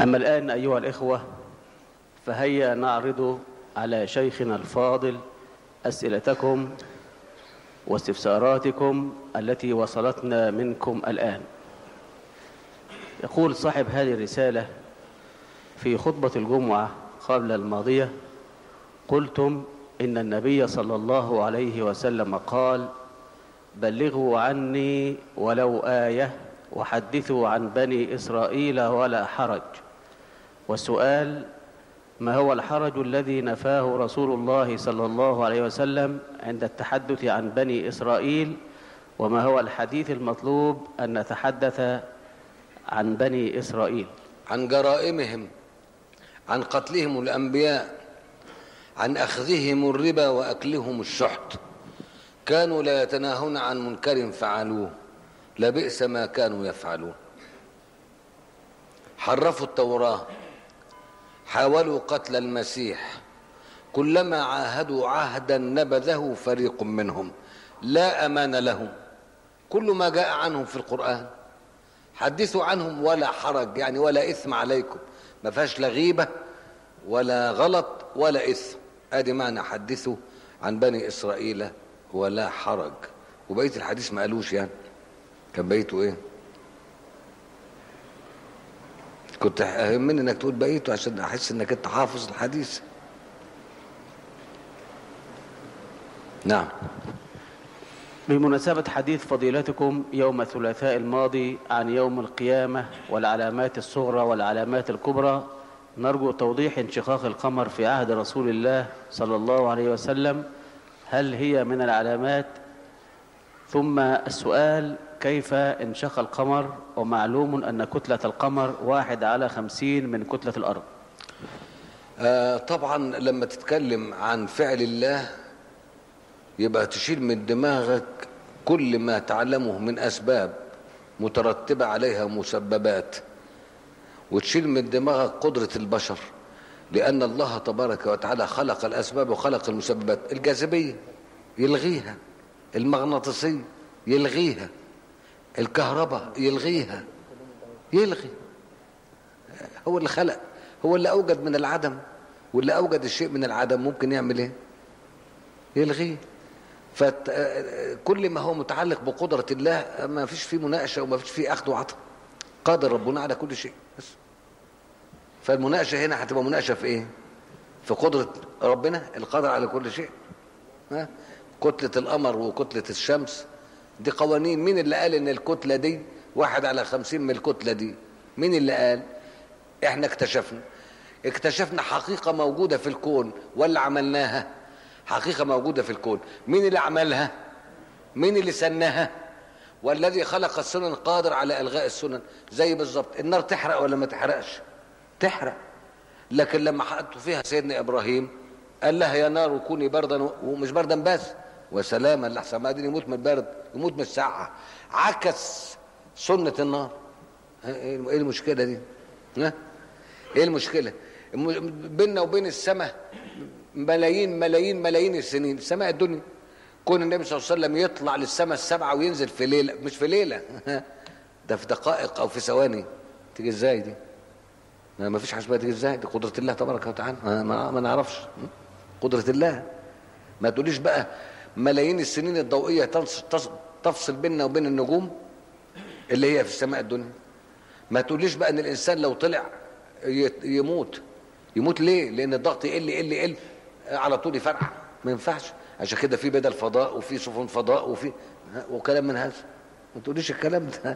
أما الآن أيها الإخوة فهيا نعرض على شيخنا الفاضل أسئلتكم واستفساراتكم التي وصلتنا منكم الآن يقول صاحب هذه الرسالة في خطبة الجمعة قبل الماضية قلتم إن النبي صلى الله عليه وسلم قال بلغوا عني ولو آية وحدثوا عن بني إسرائيل ولا حرج والسؤال ما هو الحرج الذي نفاه رسول الله صلى الله عليه وسلم عند التحدث عن بني إسرائيل وما هو الحديث المطلوب أن نتحدث عن بني إسرائيل عن جرائمهم عن قتلهم الأنبياء عن أخذهم الربا وأكلهم الشحت كانوا لا يتناهون عن منكر فعلوه لبئس ما كانوا يفعلون حرفوا التوراة حاولوا قتل المسيح كلما عاهدوا عهدا نبذه فريق منهم لا أمان لهم كل ما جاء عنهم في القرآن حدثوا عنهم ولا حرج يعني ولا إثم عليكم ما فيهاش لا غيبة ولا غلط ولا إثم ادي معنى حدثوا عن بني إسرائيل ولا حرج وبقية الحديث ما قالوش يعني كان بقيته ايه كنت اهمني انك تقول بقيته عشان احس انك انت حافظ الحديث نعم بمناسبة حديث فضيلتكم يوم الثلاثاء الماضي عن يوم القيامة والعلامات الصغرى والعلامات الكبرى نرجو توضيح انشقاق القمر في عهد رسول الله صلى الله عليه وسلم هل هي من العلامات ثم السؤال كيف انشق القمر ومعلوم أن كتلة القمر واحد على خمسين من كتلة الأرض آه طبعا لما تتكلم عن فعل الله يبقى تشيل من دماغك كل ما تعلمه من أسباب مترتبة عليها مسببات وتشيل من دماغك قدرة البشر لأن الله تبارك وتعالى خلق الأسباب وخلق المسببات الجاذبية يلغيها المغناطيسية يلغيها الكهرباء يلغيها يلغي هو اللي خلق هو اللي أوجد من العدم واللي أوجد الشيء من العدم ممكن يعمل إيه يلغيه فكل ما هو متعلق بقدرة الله ما فيش فيه مناقشة وما فيش فيه أخذ وعطاء قادر ربنا على كل شيء بس فالمناقشة هنا هتبقى مناقشة في ايه في قدرة ربنا القادر على كل شيء ها كتلة القمر وكتلة الشمس دي قوانين مين اللي قال ان الكتلة دي واحد على خمسين من الكتلة دي مين اللي قال احنا اكتشفنا اكتشفنا حقيقة موجودة في الكون ولا عملناها حقيقة موجودة في الكون مين اللي عملها مين اللي سنها والذي خلق السنن قادر على الغاء السنن زي بالظبط النار تحرق ولا ما تحرقش تحرق لكن لما حطوا فيها سيدنا ابراهيم قال لها يا نار كوني بردا ومش بردا بس وسلاما لحسن ما دين يموت من البرد يموت من الساعه عكس سنه النار ايه المشكله دي ها ايه المشكله بيننا وبين السماء ملايين ملايين ملايين السنين سماء الدنيا كون النبي صلى الله عليه وسلم يطلع للسماء السبعه وينزل في ليله مش في ليله ده في دقائق او في ثواني تيجي ازاي دي ما فيش حاجه تيجي ازاي دي قدره الله تبارك وتعالى ما, ما نعرفش قدره الله ما تقوليش بقى ملايين السنين الضوئيه تفصل بيننا وبين النجوم اللي هي في السماء الدنيا ما تقوليش بقى ان الانسان لو طلع يموت يموت ليه لان الضغط يقل يقل يقل على طول يفرقع ما ينفعش عشان كده في بدل فضاء وفي سفن فضاء وفي وكلام من هذا ما تقوليش الكلام ده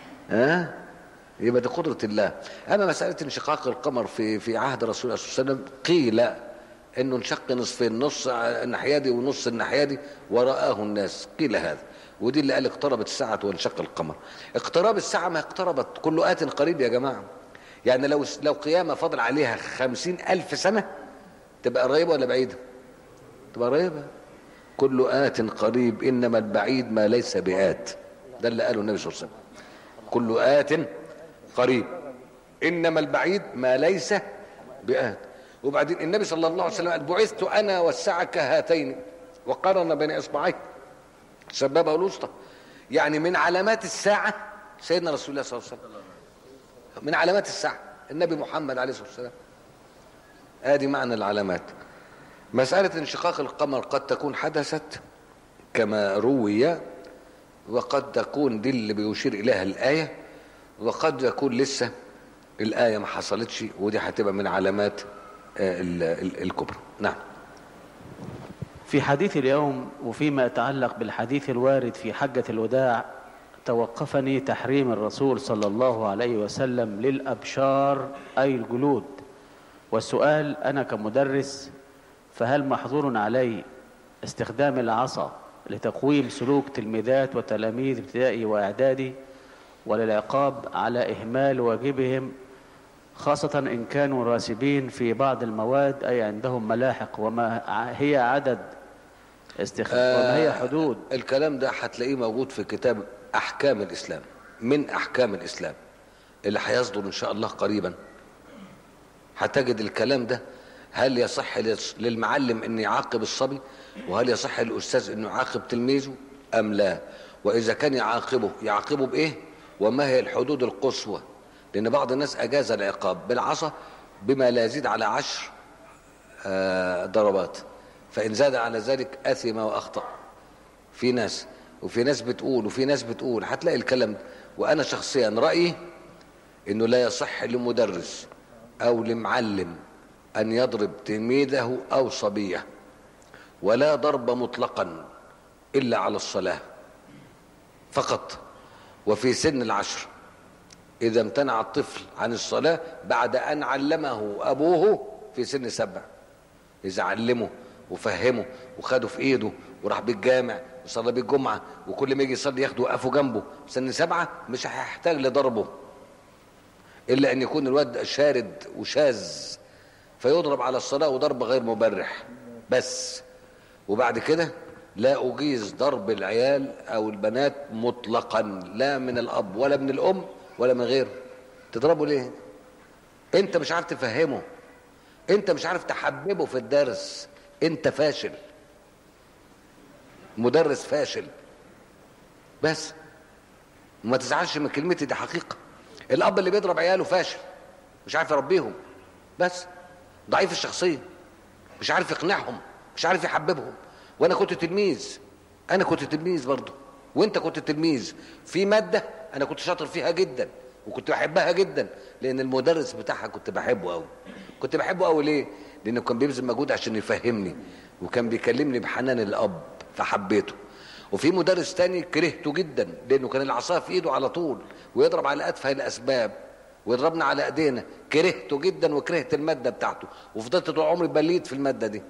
ها يبقى دي قدرة الله أما مسألة انشقاق القمر في في عهد رسول الله صلى الله عليه وسلم قيل إنه انشق نصفين نص الناحية دي ونص الناحية دي ورآه الناس قيل هذا ودي اللي قال اقتربت الساعة وانشق القمر اقتراب الساعة ما اقتربت كل آت قريب يا جماعة يعني لو لو قيامة فضل عليها خمسين ألف سنة تبقى قريبة ولا بعيدة تبقى قريبة كل آت قريب إنما البعيد ما ليس بآت ده اللي قاله النبي صلى الله عليه وسلم كل آت قريب انما البعيد ما ليس بآت وبعدين النبي صلى الله عليه وسلم قال بعثت انا والساعه كهاتين وقارن بين اصبعيه السبابه والوسطى يعني من علامات الساعه سيدنا رسول الله صلى الله عليه وسلم من علامات الساعه النبي محمد عليه الصلاة والسلام ادي معنى العلامات مسألة انشقاق القمر قد تكون حدثت كما روي وقد تكون دي اللي بيشير إليها الآية وقد يكون لسه الآية ما حصلتش ودي هتبقى من علامات آه، ال- ال- الكبرى نعم في حديث اليوم وفيما يتعلق بالحديث الوارد في حجة الوداع توقفني تحريم الرسول صلى الله عليه وسلم للأبشار أي الجلود والسؤال أنا كمدرس فهل محظور علي استخدام العصا لتقويم سلوك تلميذات وتلاميذ ابتدائي وإعدادي وللعقاب على إهمال واجبهم خاصة إن كانوا راسبين في بعض المواد أي عندهم ملاحق وما هي عدد استخدام وما هي حدود الكلام ده هتلاقيه موجود في كتاب احكام الاسلام من احكام الاسلام اللي هيصدر ان شاء الله قريبا هتجد الكلام ده هل يصح للص- للمعلم ان يعاقب الصبي وهل يصح للاستاذ انه يعاقب تلميذه ام لا واذا كان يعاقبه يعاقبه بايه وما هي الحدود القصوى لان بعض الناس اجاز العقاب بالعصا بما لا يزيد على عشر آه، ضربات فان زاد على ذلك اثم واخطأ في ناس وفي ناس بتقول وفي ناس بتقول هتلاقي الكلام ده وانا شخصيا رايي انه لا يصح لمدرس او لمعلم ان يضرب تلميذه او صبيه ولا ضرب مطلقا الا على الصلاه فقط وفي سن العشر اذا امتنع الطفل عن الصلاه بعد ان علمه ابوه في سن سبع إذا علمه وفهمه وخده في إيده وراح بالجامع وصلى بالجمعة وكل ما يجي يصلي ياخده وقفه جنبه سن سبعة مش هيحتاج لضربه إلا أن يكون الواد شارد وشاذ فيضرب على الصلاة وضرب غير مبرح بس وبعد كده لا أجيز ضرب العيال أو البنات مطلقا لا من الأب ولا من الأم ولا من غيره تضربه ليه؟ أنت مش عارف تفهمه انت مش عارف تحببه في الدرس انت فاشل مدرس فاشل بس وما تزعلش من كلمتي دي حقيقة الأب اللي بيضرب عياله فاشل مش عارف يربيهم بس ضعيف الشخصية مش عارف يقنعهم مش عارف يحببهم وأنا كنت تلميذ أنا كنت تلميذ برضه وأنت كنت تلميذ في مادة أنا كنت شاطر فيها جدا وكنت بحبها جدا لأن المدرس بتاعها كنت بحبه أوي كنت بحبه قوي ليه لانه كان بيبذل مجهود عشان يفهمني وكان بيكلمني بحنان الاب فحبيته وفي مدرس تاني كرهته جدا لانه كان العصا في ايده على طول ويضرب على اتفه الاسباب ويضربنا على ايدينا كرهته جدا وكرهت الماده بتاعته وفضلت طول عمري بليد في الماده دي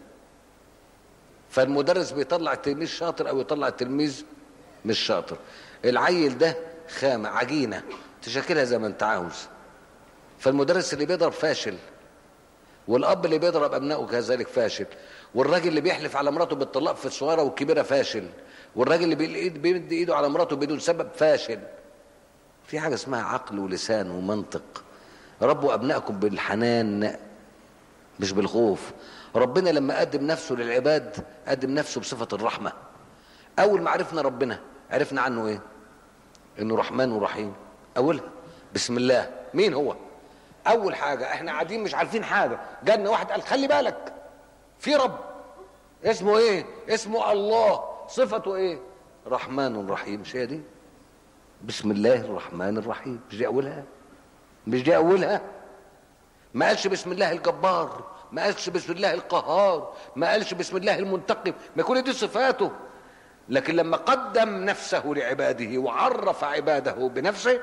فالمدرس بيطلع التلميذ شاطر او يطلع التلميذ مش شاطر العيل ده خامه عجينه تشكلها زي ما انت عاوز فالمدرس اللي بيضرب فاشل والاب اللي بيضرب ابنائه كذلك فاشل والراجل اللي بيحلف على مراته بالطلاق في الصغيره والكبيره فاشل والراجل اللي بالإيد- بيمد ايده على مراته بدون سبب فاشل في حاجه اسمها عقل ولسان ومنطق ربوا ابنائكم بالحنان مش بالخوف ربنا لما قدم نفسه للعباد قدم نفسه بصفه الرحمه اول ما عرفنا ربنا عرفنا عنه ايه انه رحمن ورحيم اولها بسم الله مين هو اول حاجه احنا قاعدين مش عارفين حاجه جالنا واحد قال خلي بالك في رب اسمه ايه اسمه الله صفته ايه رحمن رحيم مش هي دي بسم الله الرحمن الرحيم مش دي اولها مش دي اولها ما قالش بسم الله الجبار ما قالش بسم الله القهار ما قالش بسم الله المنتقم ما كل دي صفاته لكن لما قدم نفسه لعباده وعرف عباده بنفسه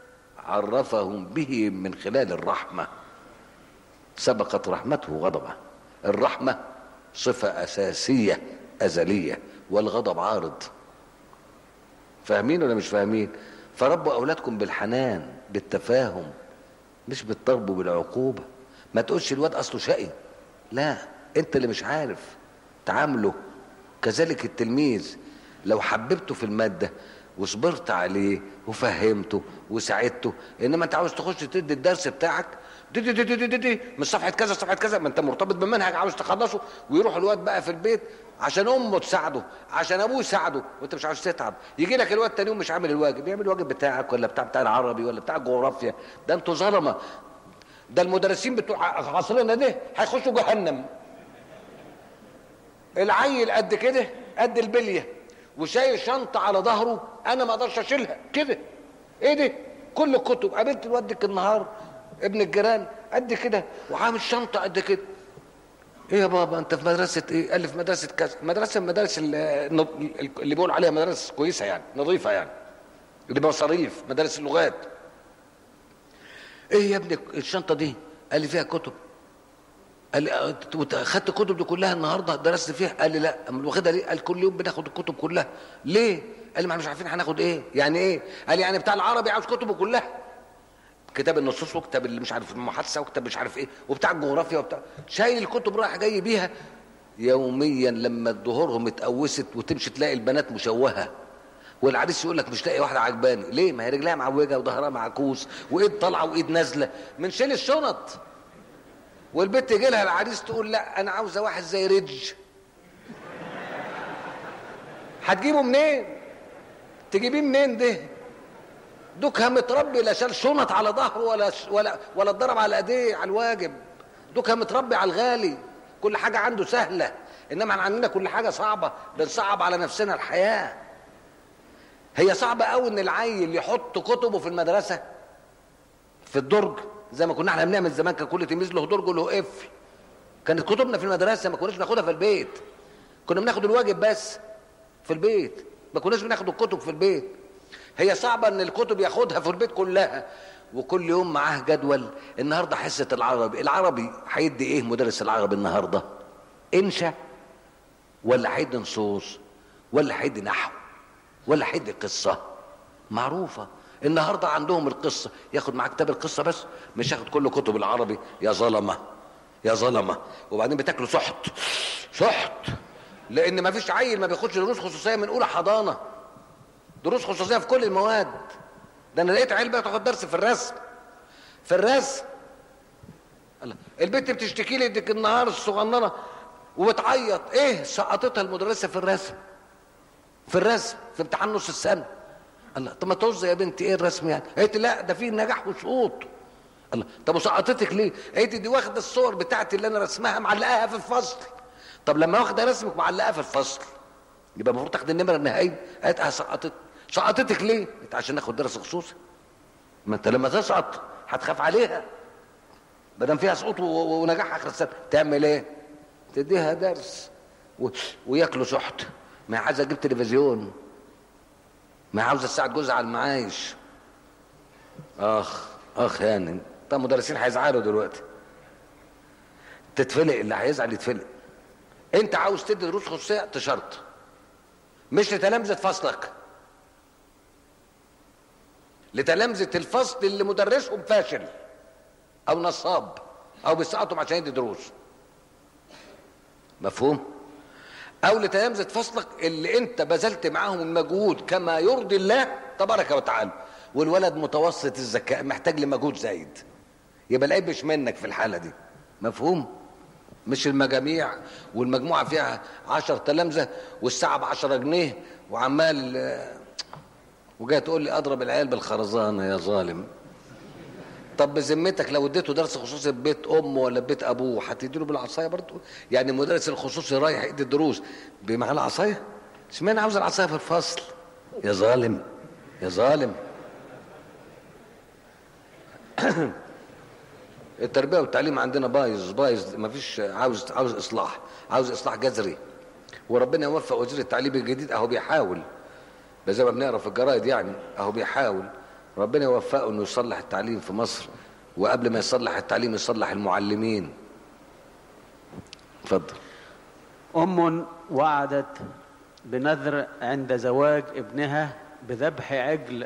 عرفهم به من خلال الرحمة سبقت رحمته غضبه الرحمة صفة أساسية أزلية والغضب عارض فاهمين ولا مش فاهمين فربوا أولادكم بالحنان بالتفاهم مش بالضرب وبالعقوبة ما تقولش الواد أصله شقي لا أنت اللي مش عارف تعامله كذلك التلميذ لو حببته في المادة وصبرت عليه وفهمته وساعدته انما انت عاوز تخش تدي الدرس بتاعك دي دي دي دي دي دي من صفحه كذا صفحه كذا ما انت مرتبط بمنهج عاوز تخلصه ويروح الواد بقى في البيت عشان امه تساعده عشان ابوه يساعده وانت مش عاوز تتعب يجي لك الواد تاني يوم مش عامل الواجب يعمل الواجب بتاعك ولا بتاع بتاع العربي ولا بتاع الجغرافيا ده انتوا ظلمه ده المدرسين بتوع عصرنا ده هيخشوا جهنم العيل قد كده قد البليه وشايل شنطه على ظهره انا ما اقدرش اشيلها كده ايه ده كل الكتب قابلت الواد النهار ابن الجيران قد كده وعامل شنطه قد كده ايه يا بابا انت في مدرسه ايه قال لي في مدرسه كذا مدرسه من المدارس ال- اللي بيقول عليها مدارس كويسه يعني نظيفه يعني اللي بمصاريف مدارس اللغات ايه يا ابني الشنطه دي قال لي فيها كتب قال لي آه، وأنت خدت الكتب دي كلها النهارده درست فيها قال لي لا امال واخدها ليه قال كل يوم بناخد الكتب كلها ليه قال لي ما احنا مش عارفين هناخد ايه يعني ايه قال لي يعني بتاع العربي عاوز كتبه كلها كتاب النصوص وكتاب اللي مش عارف المحادثه وكتاب مش عارف ايه وبتاع الجغرافيا وبتاع شايل الكتب رايح جاي بيها يوميا لما ظهورهم اتقوست وتمشي تلاقي البنات مشوهه والعريس يقول لك مش لاقي واحده عجباني ليه ما هي رجلها معوجه وظهرها معكوس وايد طالعه وايد نازله من شيل الشنط والبنت يجي لها العريس تقول لا انا عاوزه واحد زي ريدج هتجيبه منين تجيبيه منين ده دوكها متربي لا شال شنط على ظهره ولا ولا ولا اتضرب على ايديه على الواجب دوكها متربي على الغالي كل حاجه عنده سهله انما احنا عندنا كل حاجه صعبه بنصعب على نفسنا الحياه هي صعبه قوي ان العيل يحط كتبه في المدرسه في الدرج زي ما كنا احنا بنعمل زمان كان كل تلميذ له درج وله قفل كانت كتبنا في المدرسه ما كناش بناخدها في البيت كنا بناخد الواجب بس في البيت ما كناش بناخد الكتب في البيت هي صعبه ان الكتب ياخدها في البيت كلها وكل يوم معاه جدول النهارده حصه العربي العربي هيدي ايه مدرس العربي النهارده انشا ولا هيدي نصوص ولا هيدي نحو ولا هيدي قصه معروفه النهارده عندهم القصه ياخد معاه كتاب القصه بس مش ياخد كل كتب العربي يا ظلمه يا ظلمه وبعدين بتاكلوا سحت سحت لان ما فيش عيل ما بياخدش دروس خصوصيه من اولى حضانه دروس خصوصيه في كل المواد ده انا لقيت عيل بقى تاخد درس في الرسم في الرسم الله البنت بتشتكي لي ديك النهار الصغننه وبتعيط ايه سقطتها المدرسه في الرسم في الرسم في امتحان نص السنه الله طب ما توزع يا بنتي ايه الرسم يعني قالت لي لا ده فيه نجاح وسقوط الله طب وسقطتك ليه قالت لي دي واخده الصور بتاعتي اللي انا رسمها معلقاها في الفصل طب لما واخده رسمك معلقاها في الفصل يبقى المفروض تاخد النمره النهائيه قالت اه سقطت سقطتك ليه قلت عشان ناخد درس خصوصي ما انت لما تسقط هتخاف عليها ما دام فيها سقوط و- و- ونجاح اخر السنه تعمل ايه تديها درس و... وياكلوا سحت ما هي عايزه تجيب تلفزيون ما هي عاوزه تساعد جوزها على المعايش اخ اخ يعني طب مدرسين هيزعلوا دلوقتي تتفلق اللي هيزعل يتفلق انت عاوز تدي دروس خصوصيه تشرط مش لتلامذه فصلك لتلامذه الفصل اللي مدرسهم فاشل او نصاب او بيسقطهم عشان يدي دروس مفهوم او لتلامذه فصلك اللي انت بذلت معاهم المجهود كما يرضي الله تبارك وتعالى والولد متوسط الذكاء محتاج لمجهود زايد يبقى العيب مش منك في الحاله دي مفهوم مش المجاميع والمجموعه فيها عشر تلامذه والساعه ب 10 جنيه وعمال آه، وجاي تقول لي اضرب العيال بالخرزانه يا ظالم طب بذمتك لو اديته درس خصوصي في بيت امه ولا في بيت ابوه هتديله بالعصايه برضه يعني المدرس الخصوصي رايح يدي الدروس بمعنى العصايه اشمعنى عاوز العصايه في الفصل يا ظالم يا ظالم التربيه والتعليم عندنا بايظ بايظ ما فيش عاوز عاوز اصلاح عاوز اصلاح جذري وربنا يوفق وزير التعليم الجديد اهو بيحاول بس زي ما بنقرا في الجرايد يعني اهو بيحاول ربنا يوفقه انه يصلح التعليم في مصر وقبل ما يصلح التعليم يصلح المعلمين اتفضل أم وعدت بنذر عند زواج ابنها بذبح عجل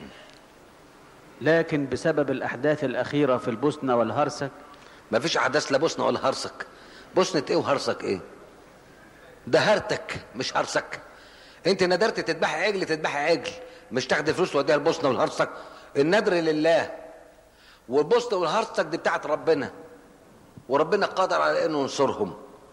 لكن بسبب الأحداث الأخيرة في البوسنة والهرسك ما فيش احداث لا بوسنه ولا هرسك بوسنه ايه وهرسك ايه ده هرتك مش هرسك انت ندرت تذبحي عجل تذبحي عجل مش تاخدي فلوس توديها البوسنه والهرسك النذر لله والبوسنه والهرسك دي بتاعت ربنا وربنا قادر على انه ينصرهم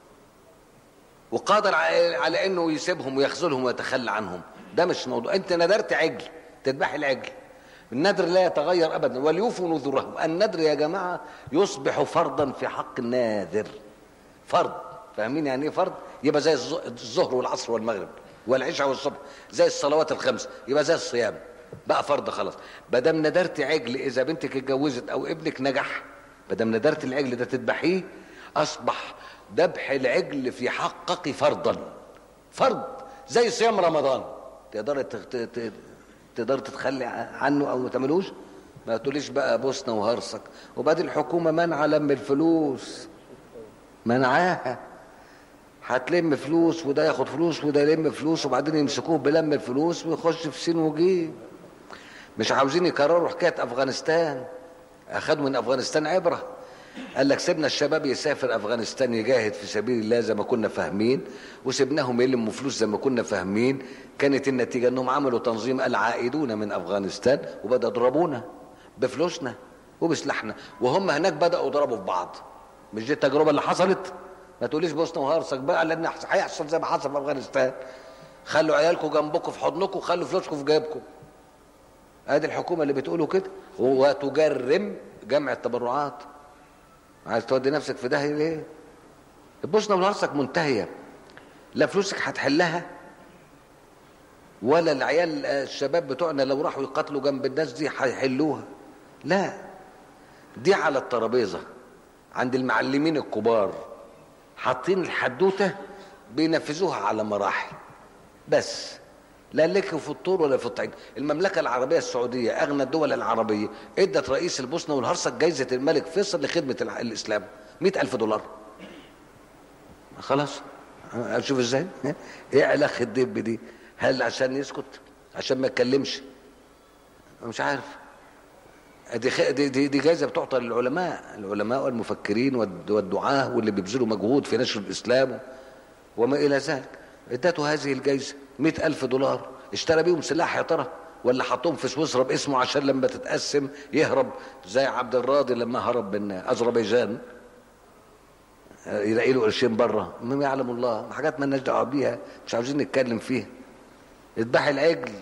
وقادر على على انه يسيبهم ويخذلهم ويتخلى عنهم ده مش موضوع انت ندرت عجل تذبحي العجل النذر لا يتغير ابدا وليوفوا نذورهم النذر يا جماعه يصبح فرضا في حق الناذر فرض فاهمين يعني ايه فرض يبقى زي الظ- الظهر والعصر والمغرب والعشاء والصبح زي الصلوات الخمس يبقى زي الصيام بقى فرض خلاص ما دام ندرت عجل اذا بنتك اتجوزت او ابنك نجح ما دام ندرت العجل ده تذبحيه اصبح ذبح العجل في حقك فرضا فرض زي صيام رمضان تقدر تقدر تتخلي عنه او ما تعملوش ما تقوليش بقى بوسنا وهرسك وبعدين الحكومه منع لم الفلوس منعاها هتلم فلوس وده ياخد فلوس وده يلم فلوس وبعدين يمسكوه بلم الفلوس ويخش في سين وجيم مش عاوزين يكرروا حكايه افغانستان اخذوا من افغانستان عبره قال لك سيبنا الشباب يسافر افغانستان يجاهد في سبيل الله زي ما كنا فاهمين وسيبناهم يلموا فلوس زي ما كنا فاهمين كانت النتيجه انهم عملوا تنظيم العائدون من افغانستان وبداوا يضربونا بفلوسنا وبسلاحنا وهم هناك بداوا يضربوا في بعض مش دي التجربه اللي حصلت ما تقوليش بوسنا وهرسك بقى لان هيحصل زي ما حصل في افغانستان خلوا عيالكم جنبكم في حضنكم خلوا فلوسكم في جيبكم ادي الحكومه اللي بتقوله كده وتجرم جمع التبرعات عايز تودي نفسك في داهيه ليه البوسنه والهرسك منتهيه لا فلوسك هتحلها ولا العيال الشباب بتوعنا لو راحوا يقاتلوا جنب الناس دي هيحلوها لا دي على الترابيزه عند المعلمين الكبار حاطين الحدوته بينفذوها على مراحل بس لا لك في الطور ولا في الطعيم المملكة العربية السعودية أغنى الدول العربية ادت رئيس البوسنة والهرسك جايزة الملك فيصل لخدمة الع- الإسلام مئة ألف دولار خلاص أشوف إزاي إيه علاقة الدب دي هل عشان يسكت عشان ما يتكلمش مش عارف دي, خ... دي, دي, دي جايزة بتعطى للعلماء العلماء والمفكرين والد- والدعاة واللي بيبذلوا مجهود في نشر الإسلام وما إلى ذلك ادته هذه الجايزة مئة ألف دولار اشترى بيهم سلاح يا ترى ولا حطهم في سويسرا باسمه عشان لما تتقسم يهرب زي عبد الراضي لما هرب من أذربيجان يلاقي له قرشين بره المهم يعلم الله حاجات ما لناش دعوه بيها مش عاوزين نتكلم فيها اذبح العجل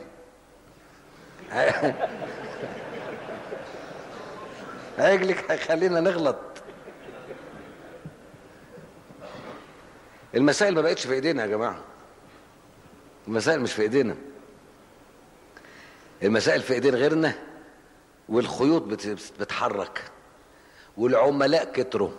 عجلك هيخلينا نغلط المسائل ما بقتش في ايدينا يا جماعه المسائل مش في ايدينا المسائل في ايدين غيرنا والخيوط بت- بتتحرك والعملاء كتروا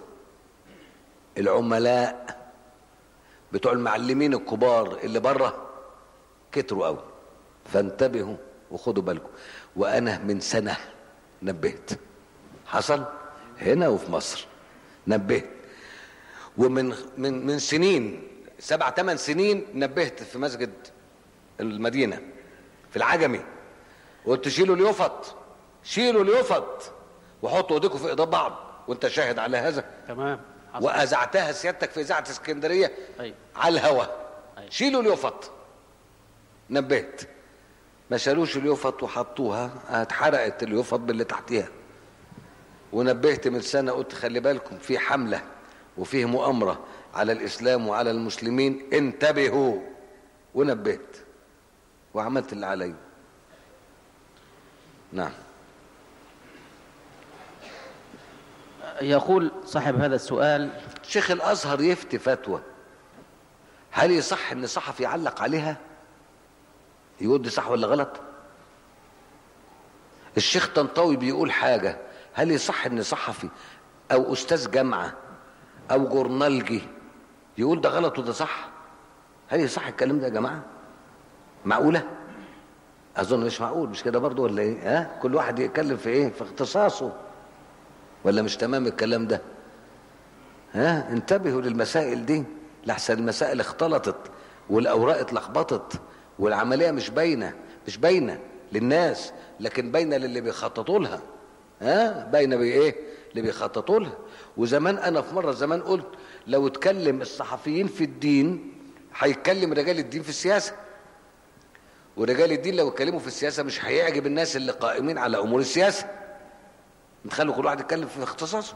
العملاء بتوع المعلمين الكبار اللي بره كتروا قوي فانتبهوا وخدوا بالكم وانا من سنه نبهت حصل هنا وفي مصر نبهت ومن من من سنين سبع ثمان سنين نبهت في مسجد المدينه في العجمي قلت شيلوا اليفط شيلوا اليفط وحطوا ايديكم في ايدين بعض وانت شاهد على هذا تمام حصل. واذعتها سيادتك في اذاعه اسكندريه أيوة. على الهوا أيوة. شيلوا اليفط نبهت ما شالوش اليفط وحطوها اتحرقت اليفط باللي تحتيها ونبهت من سنه قلت خلي بالكم في حمله وفيه مؤامره على الاسلام وعلى المسلمين انتبهوا ونبهت وعملت اللي علي نعم يقول صاحب هذا السؤال شيخ الازهر يفتي فتوى هل يصح ان صحفي يعلق عليها يقول دي صح ولا غلط الشيخ طنطاوي بيقول حاجه هل يصح ان صحفي او استاذ جامعه او جورنالجي يقول ده غلط وده صح هل يصح الكلام ده يا جماعه معقوله اظن مش معقول مش كده برضو ولا ايه ها كل واحد يتكلم في ايه في اختصاصه ولا مش تمام الكلام ده ها انتبهوا للمسائل دي لحسن المسائل اختلطت والاوراق اتلخبطت والعمليه مش باينه مش باينه للناس لكن باينه للي بيخططوا لها ها باينه بايه اللي بيخططوا لها وزمان انا في مره زمان قلت لو اتكلم الصحفيين في الدين هيتكلم رجال الدين في السياسه ورجال الدين لو اتكلموا في السياسه مش هيعجب الناس اللي قائمين على امور السياسه نخلوا كل واحد يتكلم في اختصاصه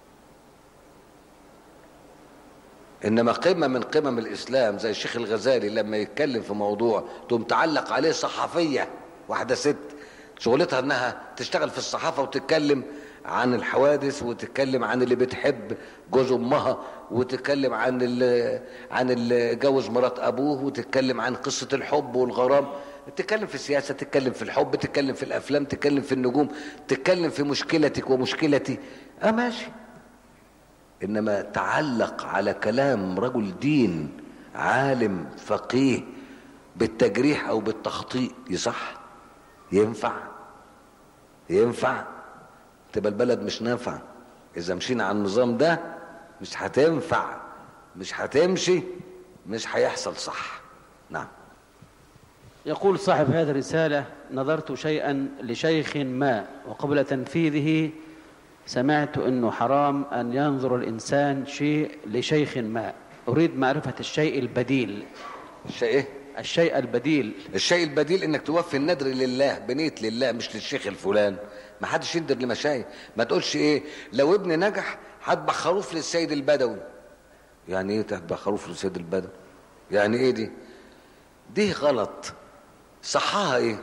انما قمه من قمم الاسلام زي الشيخ الغزالي لما يتكلم في موضوع تقوم تعلق عليه صحفيه واحده ست شغلتها انها تشتغل في الصحافه وتتكلم عن الحوادث وتتكلم عن اللي بتحب جوز امها وتتكلم عن اللي عن اللي جوز مرات ابوه وتتكلم عن قصه الحب والغرام تتكلم في السياسه تتكلم في الحب تتكلم في الافلام تتكلم في النجوم تتكلم في مشكلتك ومشكلتي اه ماشي انما تعلق على كلام رجل دين عالم فقيه بالتجريح او بالتخطيء يصح ينفع ينفع تبقى البلد مش نافعه اذا مشينا على النظام ده مش هتنفع مش هتمشي مش هيحصل صح نعم يقول صاحب هذه الرسالة نظرت شيئا لشيخ ما وقبل تنفيذه سمعت أنه حرام أن ينظر الإنسان شيء لشيخ ما أريد معرفة الشيء البديل الشيء ايه الشيء البديل الشيء البديل انك توفي النذر لله بنيه لله مش للشيخ الفلان ما حدش يندر لمشايخ ما تقولش ايه لو ابني نجح هذبح خروف للسيد البدوي يعني ايه تذبح خروف للسيد البدوي يعني ايه دي دي غلط صحها ايه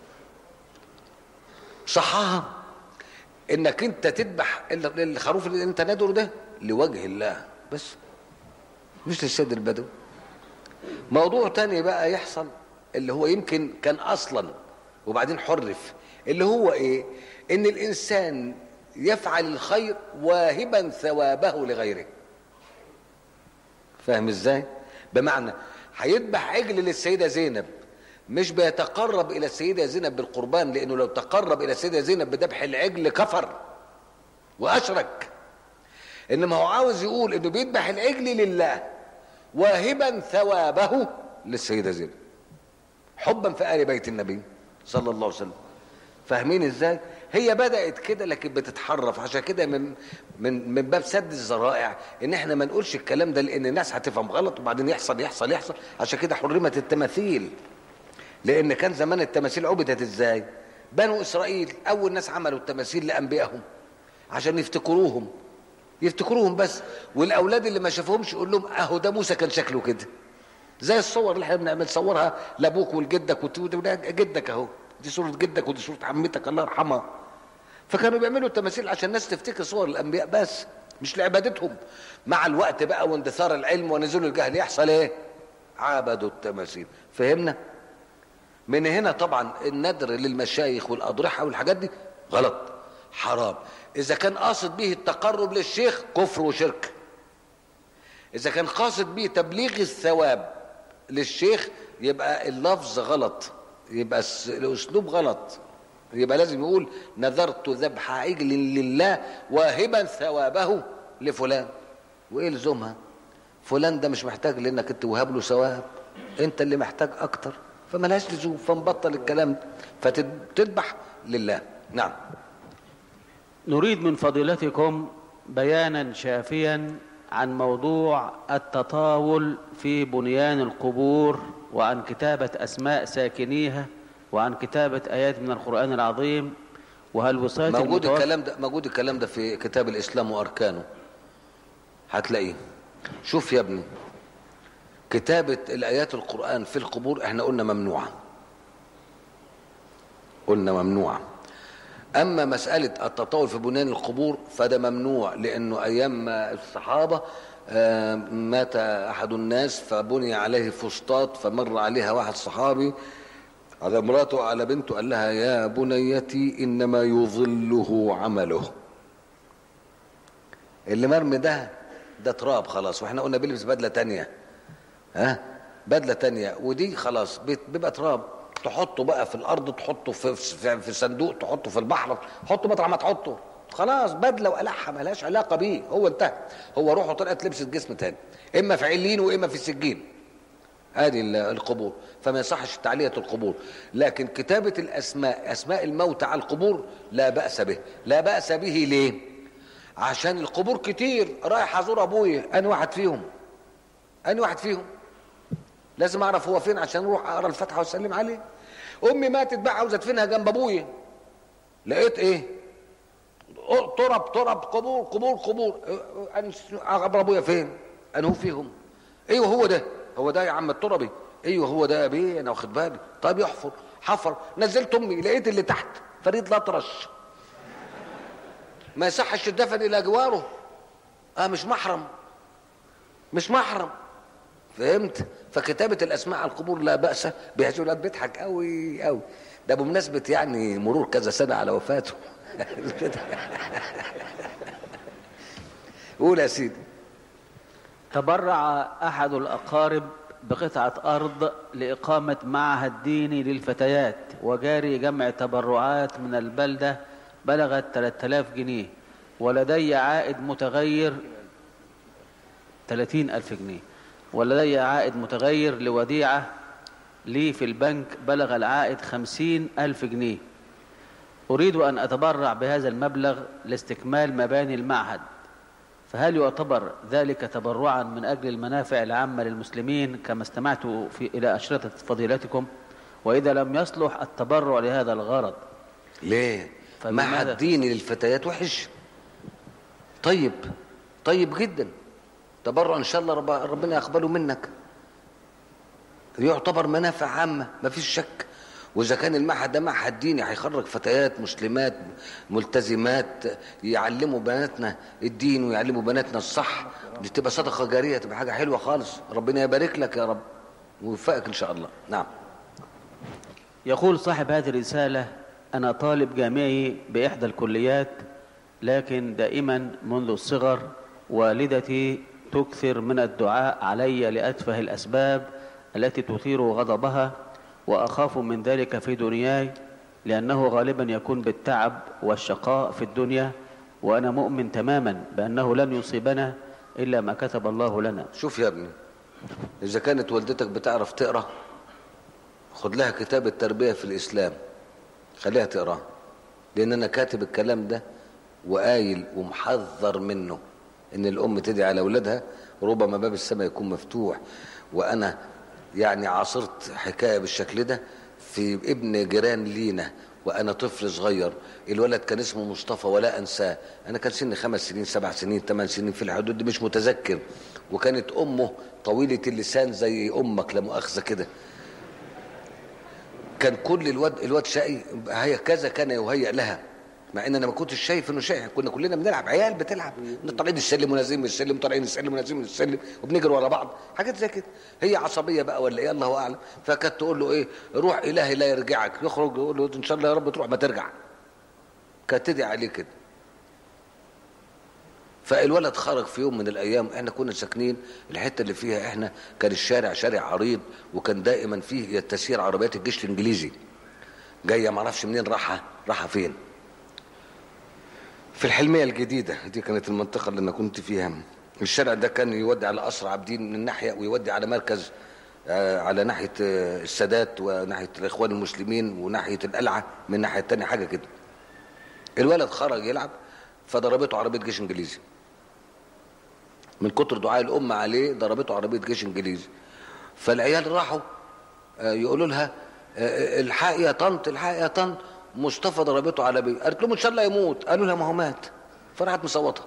صحها انك انت تذبح ال- الخروف اللي انت نادره ده لوجه الله بس مش للسيد البدوي موضوع تاني بقى يحصل اللي هو يمكن كان اصلا وبعدين حرف اللي هو ايه ان الانسان يفعل الخير واهبا ثوابه لغيره فاهم ازاي بمعنى هيذبح عجل للسيده زينب مش بيتقرب الى السيده زينب بالقربان لانه لو تقرب الى السيده زينب بذبح العجل كفر واشرك انما هو عاوز يقول انه بيذبح العجل لله واهبا ثوابه للسيده زينب حبا في ال بيت النبي صلى الله عليه وسلم فاهمين ازاي هي بدات كده لكن بتتحرف عشان كده من من من باب سد الذرائع ان احنا ما نقولش الكلام ده لان الناس هتفهم غلط وبعدين يحصل يحصل يحصل عشان كده حرمت التماثيل لان كان زمان التماثيل عبدت ازاي بنو اسرائيل اول ناس عملوا التماثيل لانبيائهم عشان يفتكروهم يفتكروهم بس والاولاد اللي ما شافوهمش يقول لهم اهو ده موسى كان شكله كده زي الصور اللي احنا بنعمل صورها لابوك ولجدك وت- وت- وده جدك اهو دي صوره جدك ودي صوره عمتك الله يرحمها فكانوا بيعملوا التماثيل عشان الناس تفتكر صور الانبياء بس مش لعبادتهم مع الوقت بقى واندثار العلم ونزول الجهل يحصل ايه عبدوا التماثيل فهمنا من هنا طبعا النذر للمشايخ والاضرحه والحاجات دي غلط حرام اذا كان قاصد به التقرب للشيخ كفر وشرك اذا كان قاصد به تبليغ الثواب للشيخ يبقى اللفظ غلط يبقى الس- الاسلوب غلط يبقى لازم يقول نذرت ذبح عجل لله واهبا ثوابه لفلان وايه لزومها فلان ده مش محتاج لانك انت توهب له ثواب انت اللي محتاج اكتر فملهاش لزوم فنبطل الكلام ده فتذبح لله نعم نريد من فضيلتكم بيانا شافيا عن موضوع التطاول في بنيان القبور وعن كتابة أسماء ساكنيها وعن كتابة آيات من القرآن العظيم وهل وصاية موجود المتوفى- الكلام ده موجود الكلام ده في كتاب الاسلام واركانه هتلاقيه شوف يا ابني كتابة الآيات القرآن في القبور احنا قلنا ممنوعة قلنا ممنوعة أما مسألة التطاول في بنيان القبور فده ممنوع لأنه أيام ما الصحابة آه، مات أحد الناس فبني عليه فسطاط فمر عليها واحد صحابي على امراته على بنته قال لها يا بنيتي إنما يظله عمله اللي مرمي ده ده تراب خلاص واحنا قلنا بيلبس بدلة تانية ها بدلة تانية ودي خلاص بيت- بيبقى تراب تحطه بقى في الارض تحطه في في, في صندوق تحطه في البحر حطه مطرح ما تحطه خلاص بدله وقلعها ملهاش علاقه بيه هو انتهى هو روحه طلعت لبست جسم تاني اما في علين واما في السجين ادي ال- القبور فما يصحش تعلية القبور لكن كتابة الاسماء اسماء الموتى على القبور لا بأس به لا بأس به ليه عشان القبور كتير رايح ازور ابويا انا واحد فيهم انا واحد فيهم لازم اعرف هو فين عشان اروح اقرا الفاتحه واسلم عليه امي ماتت بقى عاوزه ادفنها جنب ابويا لقيت ايه ترب ترب قبور قبور قبور انا اقبر ابويا فين انا هو فيهم ايوه هو ده هو ده يا عم التربي ايوه هو ده يا بيه انا واخد بالي طيب يحفر حفر نزلت امي لقيت اللي تحت فريد الاطرش ما يصحش الدفن الى جواره اه مش محرم مش محرم فهمت فكتابة الأسماء على القبور لا بأس بها الولاد بيضحك قوي قوي ده بمناسبة يعني مرور كذا سنة على وفاته قول يا سيدي تبرع أحد الأقارب بقطعة أرض لإقامة معهد ديني للفتيات وجاري جمع تبرعات من البلدة بلغت 3000 جنيه ولدي عائد متغير 30 ألف جنيه ولدي عائد متغير لوديعة لي في البنك بلغ العائد 50 ألف جنيه أريد أن أتبرع بهذا المبلغ لاستكمال مباني المعهد فهل يعتبر ذلك تبرعا من أجل المنافع العامة للمسلمين كما استمعت في إلى أشرطة فضيلتكم وإذا لم يصلح التبرع لهذا الغرض ليه فبماذا- معهد ديني للفتيات وحش طيب طيب جدا تبرع ان شاء الله رب ربنا يقبله منك يعتبر منافع عامه ما فيش شك واذا كان المعهد ده معهد ديني هيخرج فتيات مسلمات ملتزمات يعلموا بناتنا الدين ويعلموا بناتنا الصح دي تبقى صدقه جاريه تبقى حاجه حلوه خالص ربنا يبارك لك يا رب ويوفقك ان شاء الله نعم يقول صاحب هذه الرسالة أنا طالب جامعي بإحدى الكليات لكن دائما منذ الصغر والدتي تكثر من الدعاء علي لأتفه الأسباب التي تثير غضبها وأخاف من ذلك في دنياي لأنه غالبا يكون بالتعب والشقاء في الدنيا وأنا مؤمن تماما بأنه لن يصيبنا إلا ما كتب الله لنا شوف يا ابني إذا كانت والدتك بتعرف تقرأ خد لها كتاب التربية في الإسلام خليها تقراه لأن أنا كاتب الكلام ده وقايل ومحذر منه إن الأم تدعي على أولادها ربما باب السماء يكون مفتوح وأنا يعني عاصرت حكاية بالشكل ده في ابن جيران لينا وأنا طفل صغير الولد كان اسمه مصطفى ولا أنساه أنا كان سني خمس سنين سبع سنين ثمان سنين في الحدود دي مش متذكر وكانت أمه طويلة اللسان زي أمك لا مؤاخذة كده كان كل الواد الواد شقي هي كذا كان يهيأ لها مع ان انا ما كنتش شايف انه شقي كنا كلنا بنلعب عيال بتلعب طالعين السلم ونازلين من السلم طالعين السلم ونازلين من السلم وبنجري ورا بعض حاجات زي كده هي عصبيه بقى ولا ايه الله اعلم فكانت تقول له ايه روح الهي لا يرجعك يخرج يقول له ان شاء الله يا رب تروح ما ترجع كانت تدعي عليه كده فالولد خرج في يوم من الايام احنا كنا ساكنين الحته اللي فيها احنا كان الشارع شارع عريض وكان دائما فيه تسير عربيات الجيش الانجليزي جايه ما اعرفش منين راحه راحه فين في الحلميه الجديده دي كانت المنطقه اللي انا كنت فيها الشارع ده كان يودي على قصر عابدين من ناحيه ويودي على مركز آه، على ناحيه آه، السادات وناحيه الاخوان المسلمين وناحيه القلعه من الناحيه الثانيه حاجه كده الولد خرج يلعب فضربته عربيه جيش انجليزي من كتر دعاء الأم عليه ضربته عربية جيش إنجليزي فالعيال راحوا آه، يقولوا لها آه، آه، الحق يا طنط الحق يا طنط مصطفى ضربته على بيه قالت لهم ان شاء الله يموت قالوا لها ما هو مات فراحت مصوته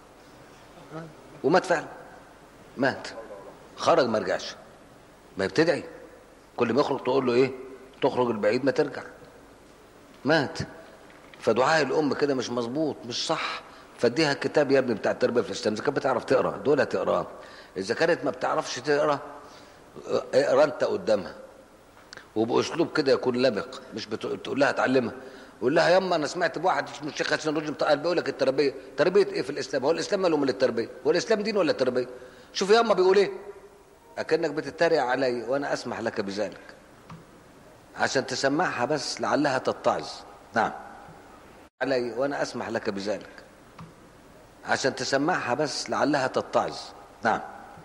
ومات فعلا مات خرج ما رجعش ما بتدعي كل ما يخرج تقول له ايه تخرج البعيد ما ترجع مات فدعاء الام كده مش مظبوط مش صح فاديها الكتاب يا ابني بتاع التربيه في الاسلام اذا كانت بتعرف تقرا دول هتقراه اذا كانت ما بتعرفش تقرا اقرا انت قدامها وباسلوب كده يكون لبق مش بتقول لها اتعلمها قول لها ياما انا سمعت بواحد اسمه الشيخ حسن رشدي بتاع بيقول لك التربيه تربيه ايه في الاسلام هو الاسلام ماله من التربيه هو الاسلام دين ولا تربيه شوف ياما بيقول ايه اكنك بتتريق علي وانا اسمح لك بذلك عشان تسمعها بس لعلها تتعظ نعم علي وانا اسمح لك بذلك عشان تسمعها بس لعلها تتعظ نعم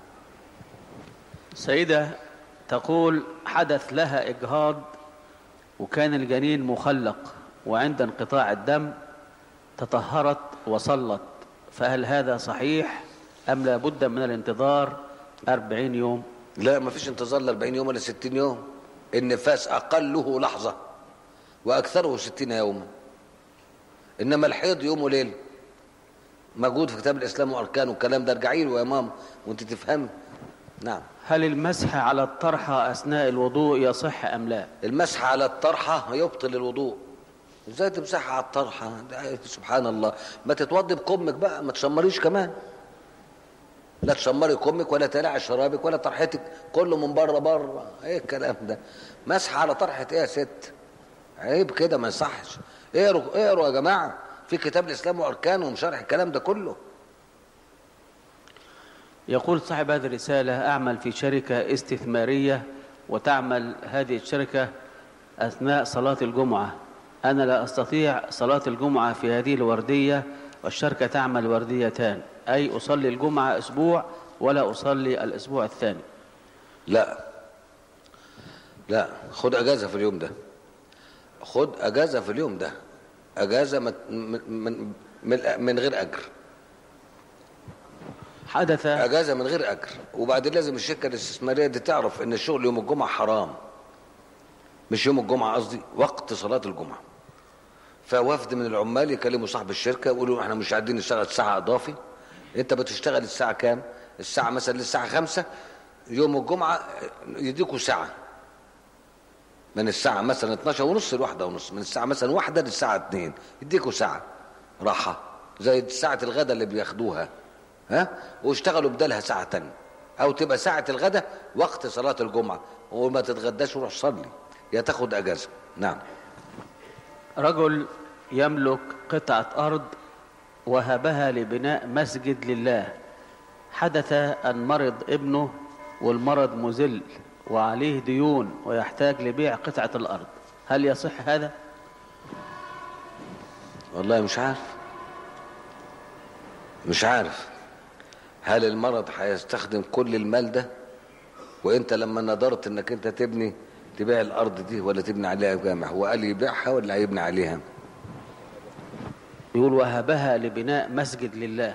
سيدة تقول حدث لها إجهاض وكان الجنين مخلق وعند انقطاع الدم تطهرت وصلت فهل هذا صحيح أم لا بد من الانتظار أربعين يوم لا ما فيش انتظار ل 40 يوم ولا 60 يوم النفاس اقله لحظه واكثره 60 يوما انما الحيض يوم وليله موجود في كتاب الاسلام واركانه والكلام ده ارجعي له يا ماما وانت تفهمي نعم هل المسح على الطرحة أثناء الوضوء يصح أم لا المسح على الطرحة يبطل الوضوء ازاي تمسحها على الطرحة ده سبحان الله ما تتوضي بكمك بقى ما تشمريش كمان لا تشمري كمك ولا تلعي شرابك ولا طرحتك كله من بره بره ايه الكلام ده مسح على طرحة ايه يا ست عيب كده ما يصحش اقروا اقروا يا جماعة في كتاب الاسلام واركانه ومشارح الكلام ده كله يقول صاحب هذه الرسالة أعمل في شركة استثمارية وتعمل هذه الشركة أثناء صلاة الجمعة أنا لا أستطيع صلاة الجمعة في هذه الوردية والشركة تعمل ورديتان أي أصلي الجمعة أسبوع ولا أصلي الأسبوع الثاني لا لا خد اجازه في اليوم ده خد اجازه في اليوم ده اجازه من من من, من غير اجر حدث اجازه من غير اجر وبعدين لازم الشركه الاستثماريه دي تعرف ان الشغل يوم الجمعه حرام مش يوم الجمعه قصدي وقت صلاه الجمعه فوفد من العمال يكلموا صاحب الشركه يقولوا احنا مش عايزين نشتغل ساعه اضافي انت بتشتغل الساعه كام الساعه مثلا للساعه خمسة يوم الجمعه يديكوا ساعه من الساعة مثلا 12 ونص لواحدة ونص من الساعة مثلا واحدة للساعة 2 يديكوا ساعة راحة زي ساعة الغداء اللي بياخدوها ها واشتغلوا بدالها ساعة تانية أو تبقى ساعة الغداء وقت صلاة الجمعة وما تتغداش وروح صلي يا تاخد أجازة نعم رجل يملك قطعة أرض وهبها لبناء مسجد لله حدث أن مرض ابنه والمرض مزل وعليه ديون ويحتاج لبيع قطعة الأرض هل يصح هذا؟ والله مش عارف مش عارف هل المرض هيستخدم كل المال ده وانت لما نظرت انك انت تبني تبيع الارض دي ولا تبني عليها جامع هو قال يبيعها ولا هيبني عليها يقول وهبها لبناء مسجد لله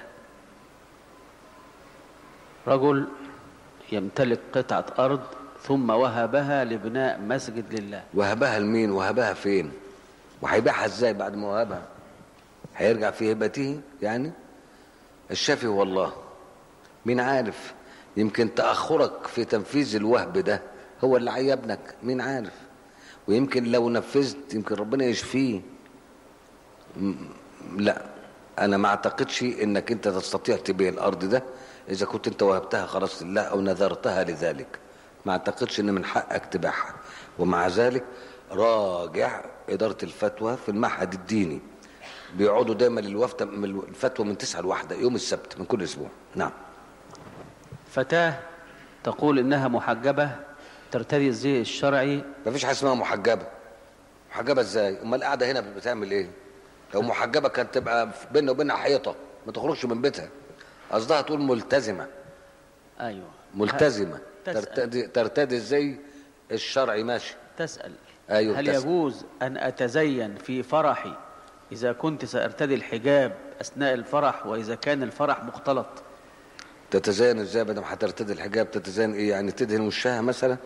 رجل يمتلك قطعة أرض ثم وهبها لبناء مسجد لله وهبها لمين وهبها فين وهيبيعها ازاي بعد ما وهبها هيرجع في هبته يعني الشافي هو الله مين عارف يمكن تأخرك في تنفيذ الوهب ده هو اللي عيبنك مين عارف ويمكن لو نفذت يمكن ربنا يشفيه م- لا انا ما اعتقدش انك انت تستطيع تبيع الارض ده اذا كنت انت وهبتها خلاص لله او نذرتها لذلك ما اعتقدش ان من حقك تبيعها ومع ذلك راجع اداره الفتوى في المعهد الديني بيقعدوا دايما للوفد من الفتوى من تسعة لواحدة يوم السبت من كل اسبوع نعم فتاة تقول إنها محجبة ترتدي الزي الشرعي ما فيش حاجه اسمها محجبه محجبه ازاي امال قاعده هنا بتعمل ايه لو محجبه كانت تبقى بيننا وبينها حيطه ما تخرجش من بيتها قصدها تقول ملتزمه أيوة ملتزمه تسأل. ترتدي ترتدي ازاي الشرعي ماشي تسأل أيوة، هل تسأل. يجوز أن أتزين في فرحي إذا كنت سأرتدي الحجاب أثناء الفرح وإذا كان الفرح مختلط تتزين ازاي بدل ما هترتدي الحجاب تتزين ايه يعني تدهن وشها مثلا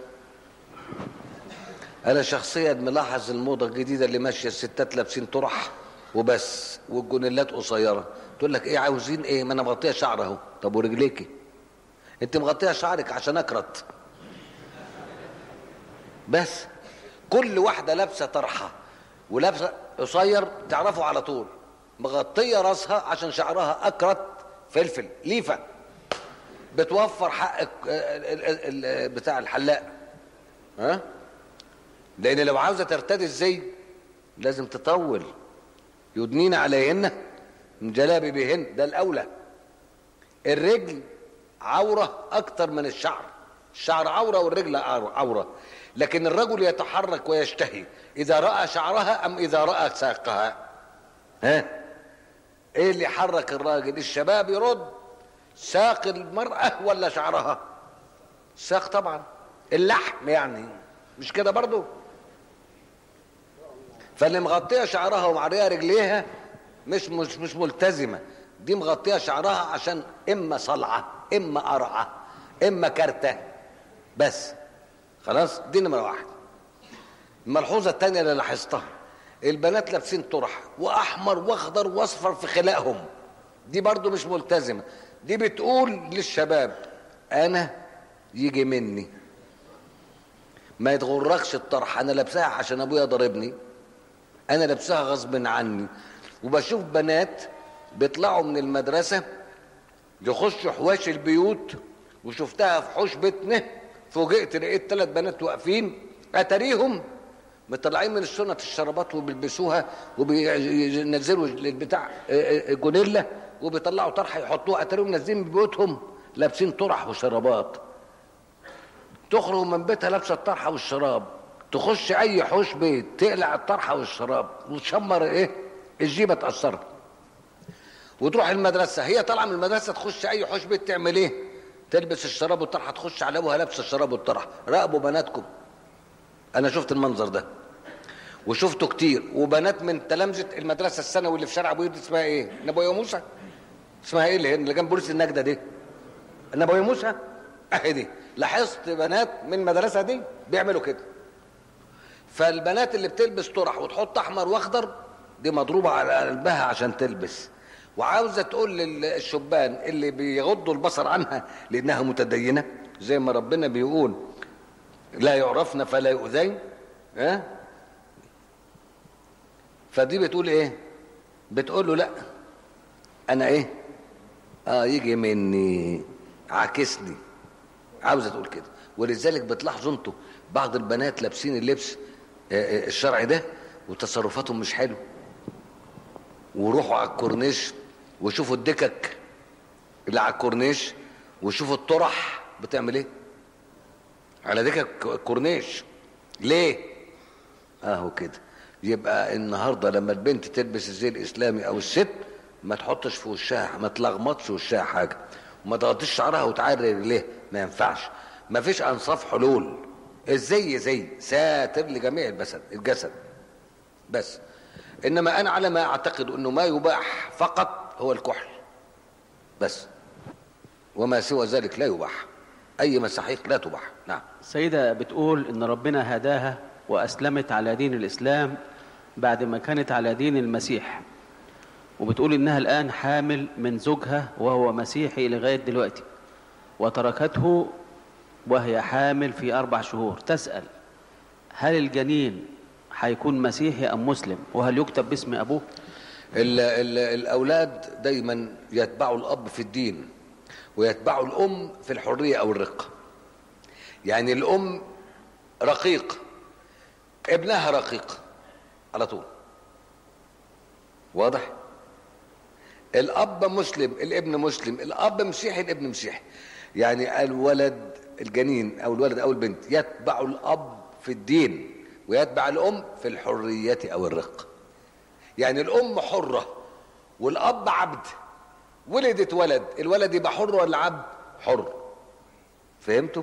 انا شخصيا ملاحظ الموضه الجديده اللي ماشيه الستات لابسين طرح وبس والجونيلات قصيره تقول لك ايه عاوزين ايه ما انا مغطيه شعر اهو طب ورجليكي انت مغطيه شعرك عشان اكرت بس كل واحده لابسه طرحه ولابسه قصير تعرفوا على طول مغطيه راسها عشان شعرها اكرت فلفل ليفه بتوفر حق ال- ال- ال- بتاع الحلاق ها لان لو عاوزه ترتدي الزي لازم تطول يدنين عليهن من جلابيبهن ده الاولى الرجل عوره اكتر من الشعر الشعر عوره والرجل عور- عوره لكن الرجل يتحرك ويشتهي اذا راى شعرها ام اذا راى ساقها ها ايه اللي حرك الراجل الشباب يرد ساق المرأة ولا شعرها ساق طبعا اللحم يعني مش كده برضو فاللي مغطيه شعرها ومعريه رجليها مش مش مش ملتزمه دي مغطيه شعرها عشان اما صلعه اما قرعه اما كارته بس خلاص دي نمره واحد الملحوظه الثانيه اللي لاحظتها البنات لابسين طرح واحمر واخضر واصفر في خلاقهم دي برضو مش ملتزمه دي بتقول للشباب انا يجي مني ما يتغركش الطرحه انا لابساها عشان ابويا ضاربني انا لابساها غصب عني وبشوف بنات بيطلعوا من المدرسه يخشوا حواش البيوت وشفتها في حوش بيتنا فوجئت لقيت ثلاث بنات واقفين اتاريهم مطلعين من السنة الشرابات وبيلبسوها وبينزلوا البتاع جونيلا وبيطلعوا طرحه يحطوها اتاريهم نازلين من بيوتهم لابسين طرح وشرابات تخرج من بيتها لابسه الطرحه والشراب تخش اي حوش بيت تقلع الطرحه والشراب وتشمر ايه الجيبه تاثرها وتروح المدرسه هي طالعه من المدرسه تخش اي حوش بيت تعمل ايه تلبس الشراب والطرحه تخش على ابوها لابسه الشراب والطرحه راقبوا بناتكم انا شفت المنظر ده وشفته كتير وبنات من تلامذه المدرسه الثانوي اللي في شارع ابو يوسف اسمها ايه نبويه موسى اسمها ايه اللي, اللي جنب بوليس النجده دي نبويه موسى اهي دي لاحظت بنات من المدرسه دي بيعملوا كده فالبنات اللي بتلبس طرح وتحط احمر واخضر دي مضروبه على قلبها عشان تلبس وعاوزه تقول للشبان اللي بيغضوا البصر عنها لانها متدينه زي ما ربنا بيقول لا يعرفن فلا يؤذين ها فدي بتقول ايه بتقول له لا انا ايه اه يجي مني عاكسني عاوزه تقول كده ولذلك بتلاحظوا انتوا بعض البنات لابسين اللبس الشرعي ده وتصرفاتهم مش حلو وروحوا على الكورنيش وشوفوا الدكك اللي على الكورنيش وشوفوا الطرح بتعمل ايه على دكك الكورنيش ليه اهو كده يبقى النهارده لما البنت تلبس الزي الاسلامي او الست ما تحطش في وشها ما تلغمطش وشها حاجه وما تغطيش شعرها وتعري رجليها ما ينفعش ما فيش انصاف حلول الزي زي ساتر لجميع الجسد الجسد بس انما انا على ما اعتقد انه ما يباح فقط هو الكحل بس وما سوى ذلك لا يباح اي مساحيق لا تباح نعم سيدة بتقول ان ربنا هداها واسلمت على دين الاسلام بعد ما كانت على دين المسيح وبتقول انها الان حامل من زوجها وهو مسيحي لغايه دلوقتي وتركته وهي حامل في اربع شهور تسال هل الجنين هيكون مسيحي ام مسلم وهل يكتب باسم ابوه ال ال الاولاد دايما يتبعوا الاب في الدين ويتبعوا الام في الحريه او الرقه يعني الام رقيق ابنها رقيق على طول واضح الاب مسلم الابن مسلم الاب مسيحي الابن مسيحي يعني الولد الجنين او الولد او البنت يتبع الاب في الدين ويتبع الام في الحريه او الرق يعني الام حره والاب عبد ولدت ولد الولد يبقى حر ولا عبد حر فهمتم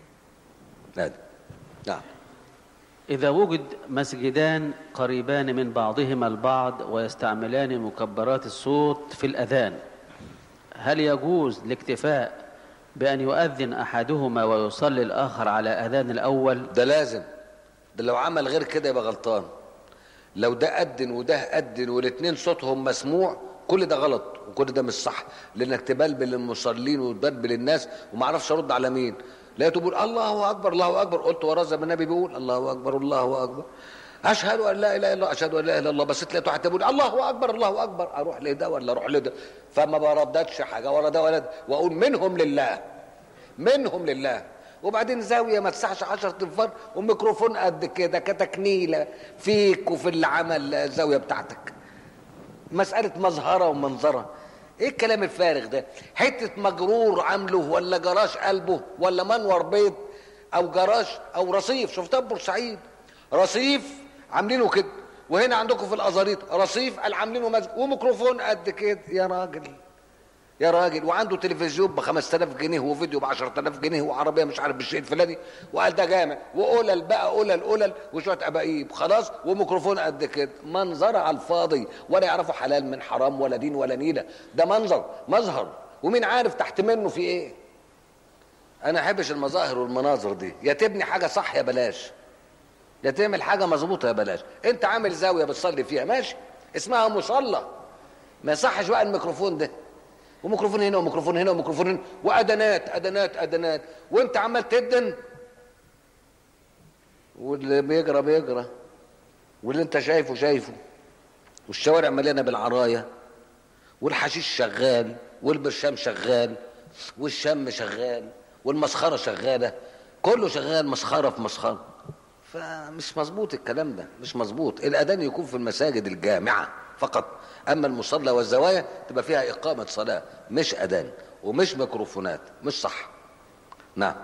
نعم نعم إذا وجد مسجدان قريبان من بعضهما البعض ويستعملان مكبرات الصوت في الأذان هل يجوز الاكتفاء بأن يؤذن أحدهما ويصلي الآخر على أذان الأول ده لازم ده لو عمل غير كده يبقى غلطان لو ده أذن وده أذن والاتنين صوتهم مسموع كل ده غلط وكل ده مش صح لانك تبلبل المصلين وتبلبل الناس وما اعرفش ارد على مين لا تقول الله اكبر الله اكبر قلت ورا زي ما النبي بيقول الله اكبر الله اكبر اشهد ان لا اله الا الله اشهد ان لا اله الا الله بس تلاقي واحد تقول الله اكبر الله اكبر اروح لده ولا اروح لده فما برددش حاجه ولا ده ولا ده واقول منهم لله منهم لله وبعدين زاويه ما تسعش 10 تنفار وميكروفون قد كده كتكنيله فيك وفي اللي عمل الزاويه بتاعتك مساله مظهره ومنظره ايه الكلام الفارغ ده حته مجرور عامله ولا جراج قلبه ولا منور بيض او جراج او رصيف شفتها في بورسعيد رصيف عاملينه كده وهنا عندكم في الازاريط رصيف قال عاملينه مسجد وميكروفون قد كده يا راجل يا راجل وعنده تلفزيون ب 5000 جنيه وفيديو ب 10000 جنيه وعربيه مش عارف بالشيء الفلاني وقال ده جامع وقلل بقى قلل قلل وشويه اباقيب خلاص وميكروفون قد كده منظر على الفاضي ولا يعرفوا حلال من حرام ولا دين ولا نيله ده منظر مظهر ومين عارف تحت منه في ايه انا احبش المظاهر والمناظر دي يا تبني حاجه صح يا بلاش يا تعمل حاجه مظبوطه يا بلاش انت عامل زاويه بتصلي فيها ماشي اسمها مصلى ما يصحش بقى الميكروفون ده وميكروفون هنا وميكروفون هنا وميكروفون هنا وادنات ادنات ادنات وانت عمال تدن واللي بيجرى بيجرى واللي انت شايفه شايفه والشوارع مليانه بالعرايه والحشيش شغال والبرشام شغال والشم شغال والمسخره شغاله كله شغال مسخره في مسخره فمش مظبوط الكلام ده مش مظبوط الاذان يكون في المساجد الجامعه فقط اما المصلى والزوايا تبقى فيها اقامه صلاه مش اذان ومش ميكروفونات مش صح نعم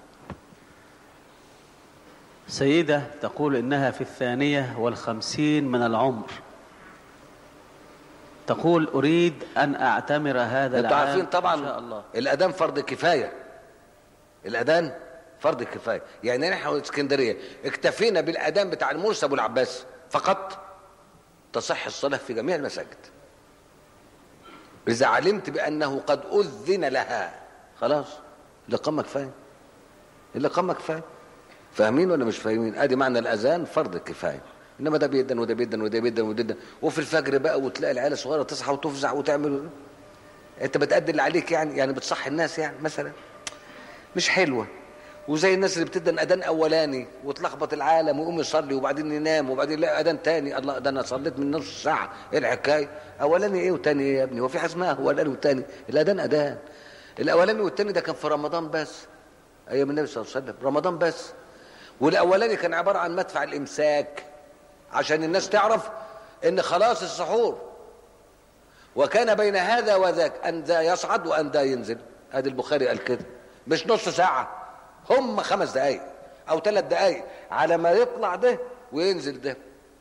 سيدة تقول إنها في الثانية والخمسين من العمر تقول أريد أن أعتمر هذا انتوا العام عارفين طبعا إن شاء الله الاذان فرض كفايه الاذان فرض كفايه يعني نحن اسكندريه اكتفينا بالاذان بتاع المرسى ابو العباس فقط تصح الصلاه في جميع المساجد اذا علمت بانه قد اذن لها خلاص الاقامه كفايه الاقامه كفايه فاهمين ولا مش فاهمين ادي معنى الاذان فرض كفايه انما ده بيدن وده بيدن وده بيدن وده بيدن وفي الفجر بقى وتلاقي العيال الصغيره تصحى وتفزع وتعمل انت بتأدي اللي عليك يعني يعني بتصحي الناس يعني مثلا مش حلوه وزي الناس اللي بتدن اذان اولاني وتلخبط العالم ويقوم يصلي وبعدين ينام وبعدين يلاقي اذان تاني الله ده انا صليت من نص ساعه ايه الحكايه اولاني ايه وتاني ايه يا ابني هو في حاجه اسمها اولاني وتاني الاذان اذان الاولاني والتاني ده كان في رمضان بس ايام النبي صلى الله عليه وسلم رمضان بس والاولاني كان عباره عن مدفع الامساك عشان الناس تعرف ان خلاص السحور وكان بين هذا وذاك ان ذا يصعد وان ذا ينزل ادي البخاري قال كده مش نص ساعه هم خمس دقايق او ثلاث دقايق على ما يطلع ده وينزل ده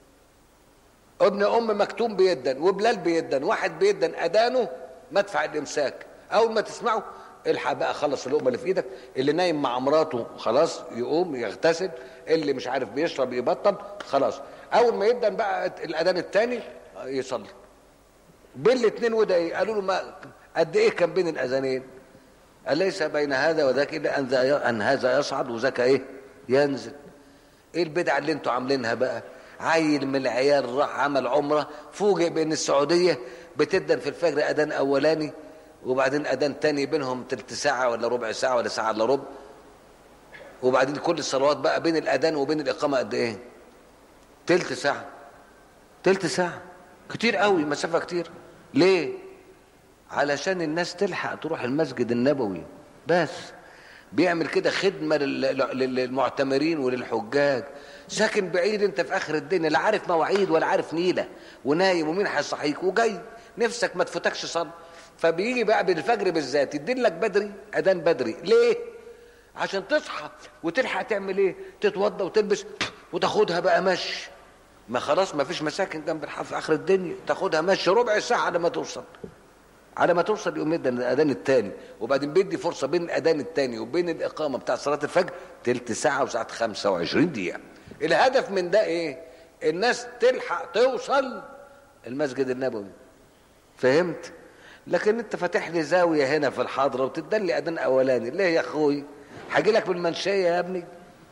ابن ام مكتوم بيدن وبلال بيدن واحد بيدن اذانه مدفع الامساك اول ما تسمعه الحق بقى خلص اللقمه اللي في ايدك اللي نايم مع مراته خلاص يقوم يغتسل اللي مش عارف بيشرب يبطل خلاص اول ما يبدا بقى الاذان الثاني يصلي بين الاثنين وده ايه قالوا له ما قد ايه كان بين الاذانين قال ليس بين هذا وذاك الا ان ذا ان هذا يصعد وذاك ايه ينزل ايه البدع اللي انتوا عاملينها بقى عيل من العيال راح عمل عمره فوجئ بان السعوديه بتدن في الفجر اذان اولاني وبعدين اذان تاني بينهم تلت ساعه ولا ربع ساعه ولا ساعه الا ربع وبعدين كل الصلوات بقى بين الاذان وبين الاقامه قد ايه تلت ساعه تلت ساعه كتير قوي مسافه كتير ليه علشان الناس تلحق تروح المسجد النبوي بس بيعمل كده خدمه لل- لل- للمعتمرين وللحجاج ساكن بعيد انت في اخر الدنيا لا عارف مواعيد ولا عارف نيله ونايم ومين هيصحيك وجاي نفسك ما تفوتكش صلاه فبيجي بقى بالفجر بالذات يدين لك بدري اذان بدري ليه عشان تصحى وتلحق تعمل ايه تتوضى وتلبس وتاخدها بقى مشي ما خلاص ما فيش مساكن جنب الحف في اخر الدنيا تاخدها مشي ربع ساعه على ما توصل على ما توصل يقوم يدن الاذان الثاني وبعدين بيدي فرصه بين الاذان الثاني وبين الاقامه بتاع صلاه الفجر تلت ساعه وساعه 25 دقيقه الهدف من ده ايه الناس تلحق توصل المسجد النبوي فهمت لكن انت فاتح لي زاويه هنا في الحاضره وتدن لي اذان اولاني ليه يا اخوي هاجي لك بالمنشيه يا ابني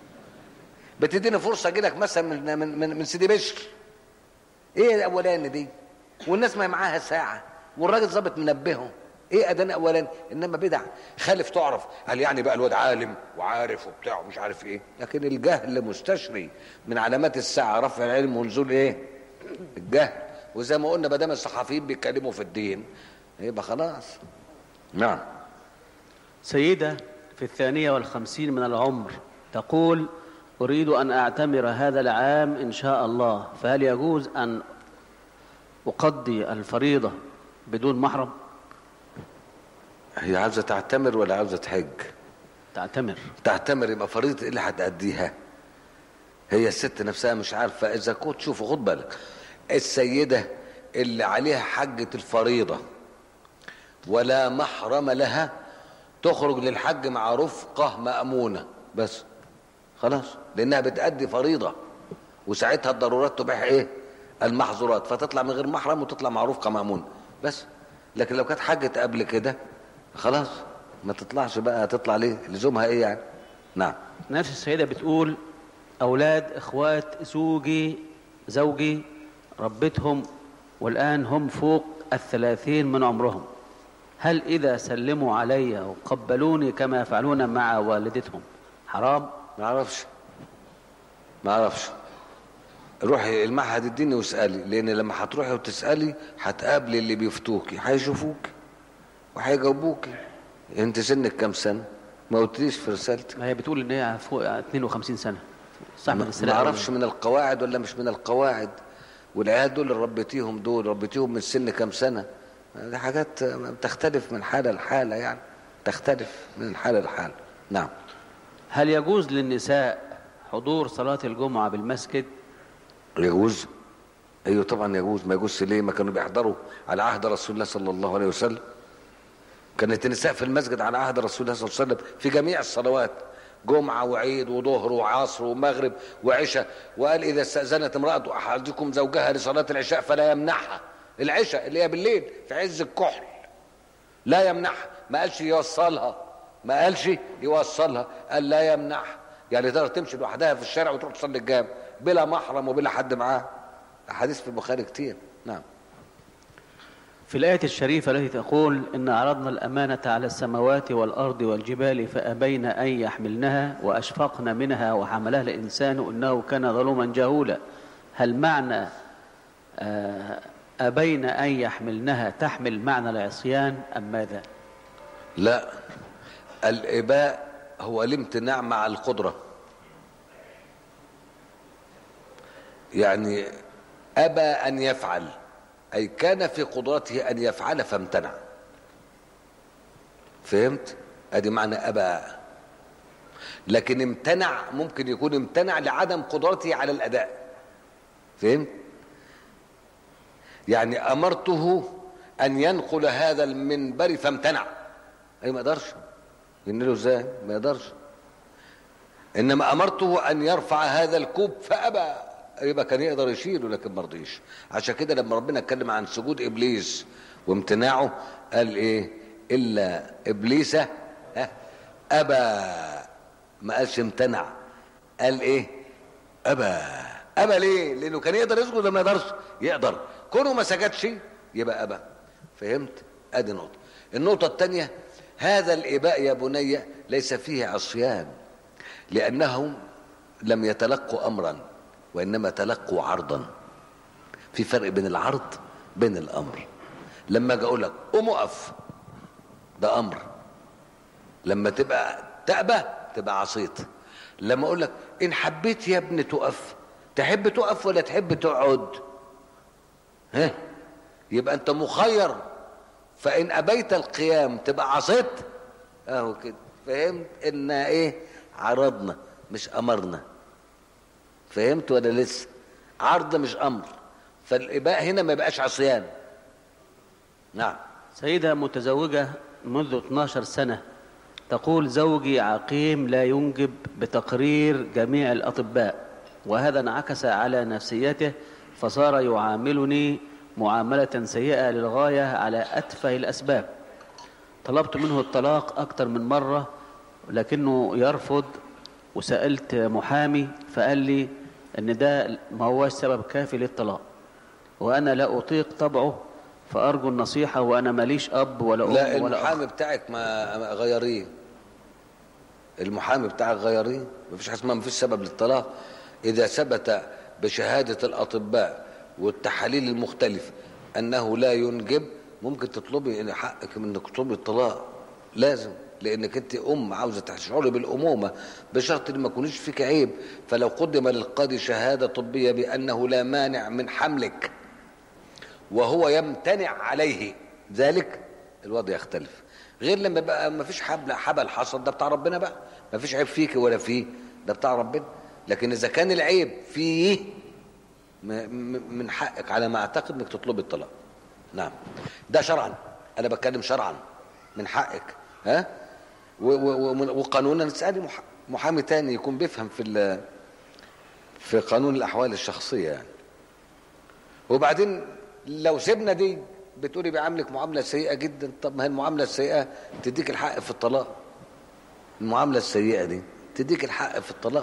بتديني فرصه اجي لك مثلا من من من, من سيدي بشر ايه الاولاني دي والناس ما معاها ساعه والراجل ظابط منبههم ايه اذان اولاني انما بدع خالف تعرف قال يعني بقى الواد عالم وعارف وبتاع ومش عارف ايه لكن الجهل مستشري من علامات الساعه رفع العلم ونزول ايه الجهل وزي ما قلنا ما دام الصحفيين بيتكلموا في الدين يبقى خلاص نعم سيدة في الثانية والخمسين من العمر تقول أريد أن أعتمر هذا العام إن شاء الله فهل يجوز أن أقضي الفريضة بدون محرم هي عاوزه تعتمر ولا عاوزه تحج تعتمر تعتمر يبقى فريضه ايه اللي هتأديها هي الست نفسها مش عارفه اذا كنت شوفوا خد بالك السيده اللي عليها حجه الفريضه ولا محرم لها تخرج للحج مع رفقه مامونه بس خلاص لانها بتأدي فريضه وساعتها الضرورات تبيح ايه المحظورات فتطلع من غير محرم وتطلع مع رفقه مامونه بس لكن لو كانت حجت قبل كده خلاص ما تطلعش بقى تطلع ليه لزومها ايه يعني نعم نفس السيدة بتقول أولاد إخوات زوجي زوجي ربتهم والآن هم فوق الثلاثين من عمرهم هل إذا سلموا علي وقبلوني كما يفعلون مع والدتهم حرام ما اعرفش ما اعرفش روحي المعهد الديني واسالي لان لما هتروحي وتسالي هتقابلي اللي بيفتوكي هيشوفوك وهيجاوبوكي انت سنك كام سنه ما قلتليش في رسالتك ما هي بتقول ان هي فوق 52 سنة صح من ما السلاح اعرفش من القواعد ولا مش من القواعد والعيال دول اللي ربيتيهم دول ربيتيهم من سن كام سنه دي حاجات بتختلف من حاله لحاله يعني تختلف من حاله لحاله نعم هل يجوز للنساء حضور صلاة الجمعة بالمسجد يجوز ايوه طبعا يجوز ما يجوزش ليه ما كانوا بيحضروا على عهد رسول الله صلى الله عليه وسلم كانت النساء في المسجد على عهد رسول الله صلى الله عليه وسلم في جميع الصلوات جمعة وعيد وظهر وعصر ومغرب وعشاء وقال إذا استأذنت امرأة أحدكم زوجها لصلاة العشاء فلا يمنعها العشاء اللي هي بالليل في عز الكحل لا يمنعها ما قالش يوصلها ما قالش يوصلها قال لا يمنعها يعني تقدر تمشي لوحدها في الشارع وتروح تصلي الجامع بلا محرم وبلا حد معاه احاديث في البخاري كتير نعم في الآية الشريفة التي تقول إن عرضنا الأمانة على السماوات والأرض والجبال فأبين أن يحملنها وأشفقن منها وحملها الإنسان إنه كان ظلوما جهولا هل معنى آه، أبين أن يحملنها تحمل معنى العصيان أم ماذا لا الاباء هو الامتناع مع القدره يعني ابى ان يفعل اي كان في قدرته ان يفعل فامتنع فهمت ادي معنى ابى لكن امتنع ممكن يكون امتنع لعدم قدرته على الاداء فهمت يعني امرته ان ينقل هذا المنبر فامتنع اي ما يقدرش ينقله ازاي ما يقدرش انما امرته ان يرفع هذا الكوب فابى يبقى كان يقدر يشيله لكن ما رضيش عشان كده لما ربنا اتكلم عن سجود ابليس وامتناعه قال ايه الا ابليس ها ابى ما قالش امتنع قال ايه ابى ابى ليه لانه كان يقدر يسجد ولا ما يقدرش يقدر كونه ما سجدش يبقى ابى فهمت ادي نقطه النقطه الثانيه هذا الاباء يا بني ليس فيه عصيان لانهم لم يتلقوا امرا وانما تلقوا عرضا في فرق بين العرض بين الامر لما اجي اقول لك قوم اقف ده امر لما تبقى تأبى تبقى عصيت لما اقول لك ان حبيت يا ابني تقف تحب تقف ولا تحب تقعد ها يبقى انت مخير فان ابيت القيام تبقى عصيت اهو كده فهمت ان ايه عرضنا مش امرنا فهمت ولا لسه عرض مش امر فالاباء هنا ما يبقاش عصيان نعم سيدة متزوجة منذ 12 سنة تقول زوجي عقيم لا ينجب بتقرير جميع الأطباء وهذا انعكس على نفسيته فصار يعاملني معاملة سيئة للغاية على أتفه الأسباب طلبت منه الطلاق أكثر من مرة لكنه يرفض وسألت محامي فقال لي أن ده ما هوش سبب كافي للطلاق وأنا لا أطيق طبعه فأرجو النصيحة وأنا ماليش أب ولا أم لا ولا أخ المحامي بتاعك ما ما غيريه المحامي بتاعك غيريه مفيش حاجه اسمها مفيش سبب للطلاق اذا ثبت بشهاده الاطباء والتحاليل المختلفه انه لا ينجب ممكن تطلبي إن حقك من انك تطلبي الطلاق لازم لانك انت ام عاوزه تشعري بالامومه بشرط ان ما يكونش فيك عيب فلو قدم للقاضي شهاده طبيه بانه لا مانع من حملك وهو يمتنع عليه ذلك الوضع يختلف غير لما بقى ما فيش حبل حبل حصل ده بتاع ربنا بقى ما فيش عيب فيك ولا فيه ده بتاع ربنا لكن اذا كان العيب فيه م- م- من حقك على ما اعتقد انك تطلب الطلاق نعم ده شرعا انا بتكلم شرعا من حقك ها و- و- و- وقانونا نسالي مح- محامي تاني يكون بيفهم في ال- في قانون الاحوال الشخصيه يعني وبعدين لو سيبنا دي بتقولي بيعاملك معامله سيئه جدا طب ما هي المعامله السيئه تديك الحق في الطلاق المعامله السيئه دي تديك الحق في الطلاق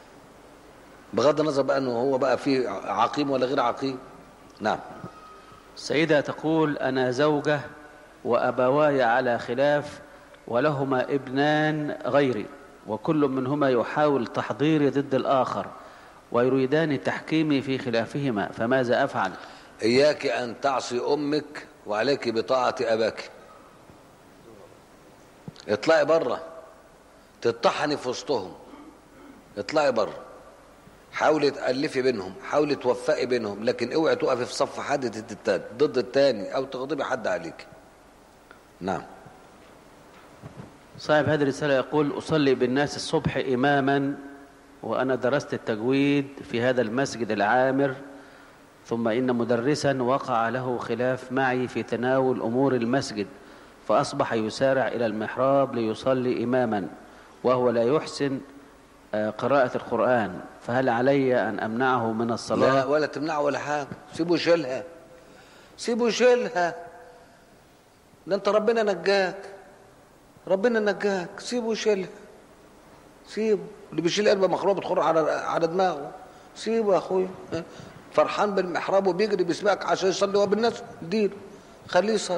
بغض النظر بقى انه هو بقى فيه عقيم ولا غير عقيم نعم السيدة تقول أنا زوجة وأبواي على خلاف ولهما ابنان غيري وكل منهما يحاول تحضيري ضد الآخر ويريدان تحكيمي في خلافهما فماذا أفعل إياك أن تعصي أمك وعليك بطاعة أباك اطلعي بره تطحني في وسطهم اطلعي بره حاولي تألفي بينهم حاولي توفقي بينهم لكن اوعي تقفي في صف حد ضد التاني ضد التاني او تغضبي حد عليك نعم صاحب هذه الرسالة يقول أصلي بالناس الصبح إماما وأنا درست التجويد في هذا المسجد العامر ثم إن مدرسا وقع له خلاف معي في تناول أمور المسجد فأصبح يسارع إلى المحراب ليصلي إماما وهو لا يحسن آه، قراءة القرآن فهل علي أن أمنعه من لا الصلاة ولا تمنعه ولا حاجه سيبه يشيلها سيبه يشيلها ده انت ربنا نجاك ربنا نجاك سيبه يشيلها سيبه اللي بيشيل قلبه مخروبه بتخر على على دماغه سيبه يا اخويا ها؟ فرحان بالمحراب وبيجري بيسمعك عشان يصلي هو بالناس اديله خليه يصلي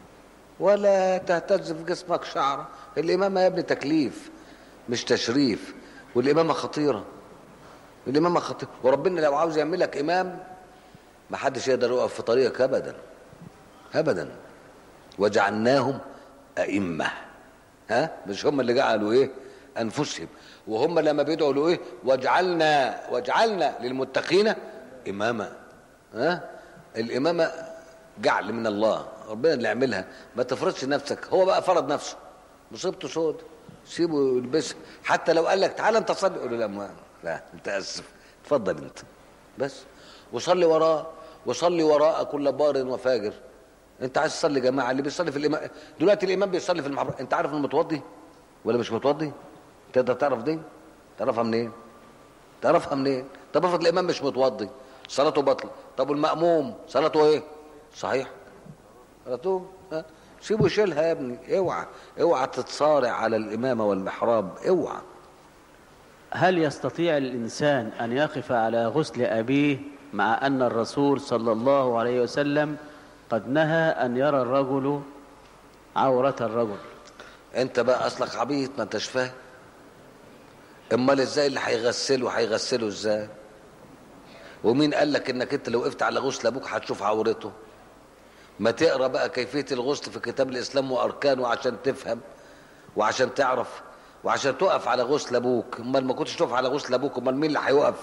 ولا تهتز في جسمك شعره الامامه يا ابني تكليف مش تشريف والامامه خطيره الامامه خطيره وربنا لو عاوز يعملك امام ما حدش يقدر يقف في طريقك ابدا ابدا وجعلناهم ائمه ها مش هم اللي جعلوا ايه انفسهم وهم لما بيدعوا له ايه واجعلنا واجعلنا للمتقين اماما ها الامامه جعل من الله ربنا اللي يعملها ما تفرضش نفسك هو بقى فرض نفسه مصيبته سود سيبه يلبسها حتى لو قال لك تعالى انت صلي قول له لا ما لا متاسف اتفضل انت بس وصلي وراه وصلي وراء كل بار وفاجر انت عايز تصلي جماعه اللي بيصلي في الامام دلوقتي الامام بيصلي في المحراب انت عارف انه متوضي ولا مش متوضي تقدر تعرف دي تعرفها منين تعرفها منين طب افرض الامام مش متوضي صلاته باطله طب والماموم صلاته ايه صحيح صلاته ها؟ سيبه يشيلها يا ابني اوعى اوعى تتصارع على الامامه والمحراب اوعى هل يستطيع الإنسان أن يقف على غسل أبيه مع أن الرسول صلى الله عليه وسلم قد نهى أن يرى الرجل عورة الرجل انت بقى اصلك عبيط ما انتش فاهم امال ازاي اللي هيغسله هيغسله ازاي ومين قال لك انك انت لو وقفت على غسل ابوك هتشوف عورته ما تقرا بقى كيفيه الغسل في كتاب الاسلام واركانه عشان تفهم وعشان تعرف وعشان تقف على غسل ابوك امال ما كنتش تقف على غسل ابوك امال مين اللي هيقف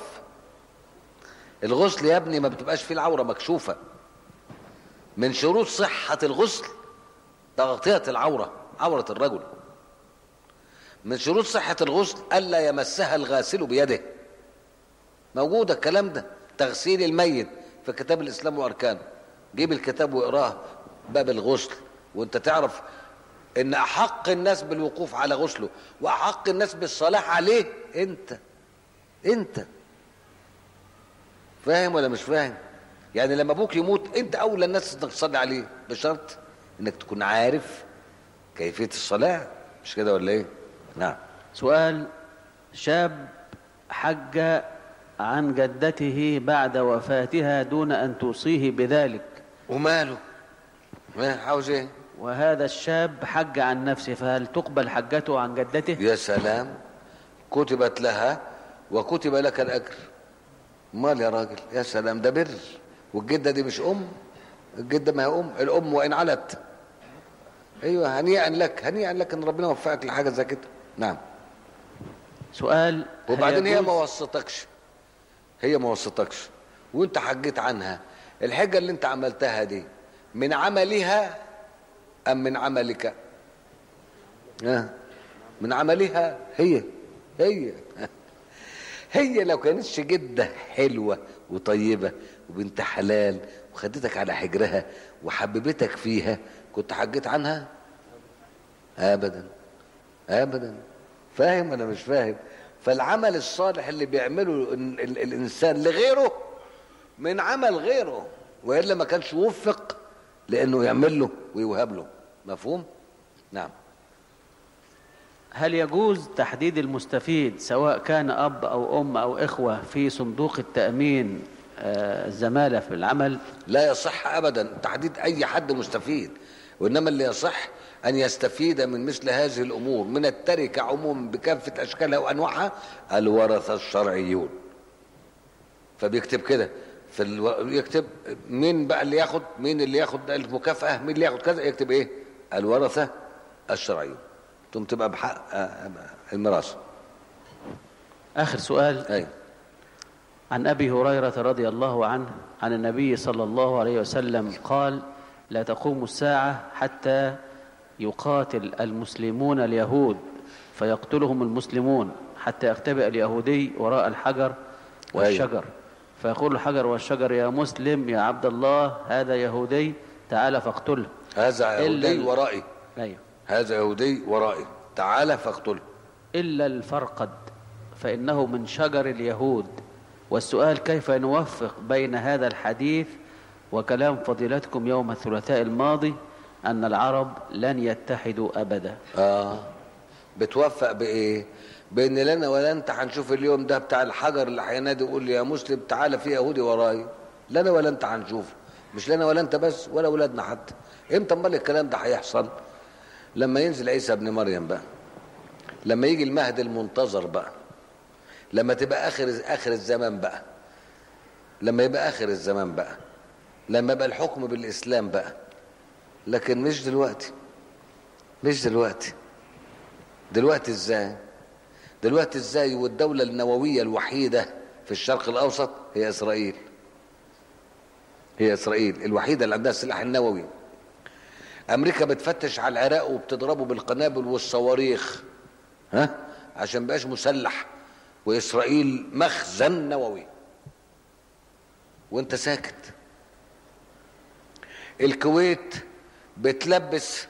الغسل يا ابني ما بتبقاش فيه العوره مكشوفه من شروط صحه الغسل تغطيه العوره عوره الرجل من شروط صحه الغسل الا يمسها الغاسل بيده موجود الكلام ده تغسيل الميت في كتاب الاسلام واركانه جيب الكتاب واقراه باب الغسل وانت تعرف ان احق الناس بالوقوف على غسله واحق الناس بالصلاه عليه انت انت فاهم ولا مش فاهم يعني لما ابوك يموت انت اولى الناس انك تصلي عليه بشرط انك تكون عارف كيفيه الصلاه مش كده ولا ايه نعم سؤال شاب حج عن جدته بعد وفاتها دون أن توصيه بذلك وماله ما عاوز ايه وهذا الشاب حج عن نفسه فهل تقبل حجته عن جدته يا سلام كتبت لها وكتب لك الاجر مال يا راجل يا سلام ده بر والجده دي مش ام الجده ما هي ام الام وان علت ايوه هنيئا لك هنيئا لك ان ربنا وفقك لحاجه زي كده نعم سؤال هل وبعدين هي يجوز- ما وصتكش هي ما وصتكش وانت حجيت عنها الحجه اللي انت عملتها دي من عملها ام من عملك آه. من عملها هي هي هي لو كانتش جده حلوه وطيبه وبنت حلال وخدتك على حجرها وحببتك فيها كنت حجيت عنها ابدا ابدا فاهم ولا مش فاهم فالعمل الصالح اللي بيعمله ال- ال- الانسان لغيره من عمل غيره والا ما كانش وفق لانه يعمل له ويوهب له مفهوم نعم هل يجوز تحديد المستفيد سواء كان أب أو أم أو إخوة في صندوق التأمين آه، الزمالة في العمل لا يصح ابدا تحديد اي حد مستفيد وإنما اللي يصح أن يستفيد من مثل هذه الأمور من التركة عموما بكافة أشكالها وأنواعها الورثة الشرعيون فبيكتب كده في الو... يكتب مين بقى اللي ياخد مين اللي ياخد المكافأة مين اللي ياخد كذا يكتب ايه الورثة الشرعيون ثم تبقى بحق آه، الميراث آخر سؤال ايوه عن أبي هريرة رضي الله عنه عن النبي صلى الله عليه وسلم قال لا تقوم الساعة حتى يقاتل المسلمون اليهود فيقتلهم المسلمون حتى يختبئ اليهودي وراء الحجر والشجر فيقول الحجر والشجر يا مسلم يا عبد الله هذا يهودي تعال فاقتله هذا إلا يهودي ال- ورائي أيوه هذا يهودي ورائي تعال فاقتله إلا الفرقد فإنه من شجر اليهود والسؤال كيف نوفق بين هذا الحديث وكلام فضيلتكم يوم الثلاثاء الماضي أن العرب لن يتحدوا أبدا اه بتوفق بايه بان لنا ولا انت هنشوف اليوم ده بتاع الحجر اللي هينادي يقول لي يا مسلم تعالى في يهودي وراي لنا ولا انت هنشوفه مش لنا ولا انت بس ولا اولادنا حتى امتى امال الكلام ده هيحصل لما ينزل عيسى ابن مريم بقى لما يجي المهد المنتظر بقى لما تبقى اخر اخر الزمان بقى لما يبقى اخر الزمان بقى لما يبقى الحكم بالاسلام بقى لكن مش دلوقتي مش دلوقتي دلوقتي ازاي دلوقتي ازاي والدولة النووية الوحيدة في الشرق الاوسط هي اسرائيل هي اسرائيل الوحيدة اللي عندها السلاح النووي امريكا بتفتش على العراق وبتضربه بالقنابل والصواريخ ها عشان بقاش مسلح واسرائيل مخزن نووي وانت ساكت الكويت بتلبس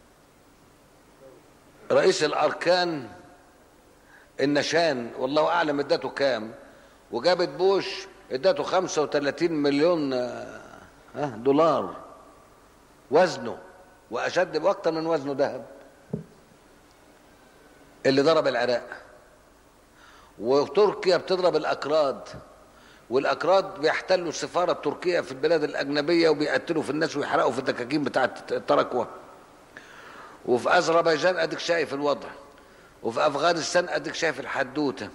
رئيس الاركان النشان والله اعلم اداته كام وجابت بوش اداته 35 مليون آه، آه، دولار وزنه واشد باكتر من وزنه ذهب اللي ضرب العراق وتركيا بتضرب الاكراد والاكراد بيحتلوا السفاره التركيه في البلاد الاجنبيه وبيقتلوا في الناس ويحرقوا في الدكاكين بتاعه التراكوه وفي اذربيجان اديك شايف الوضع وفي افغانستان اديك شايف الحدوته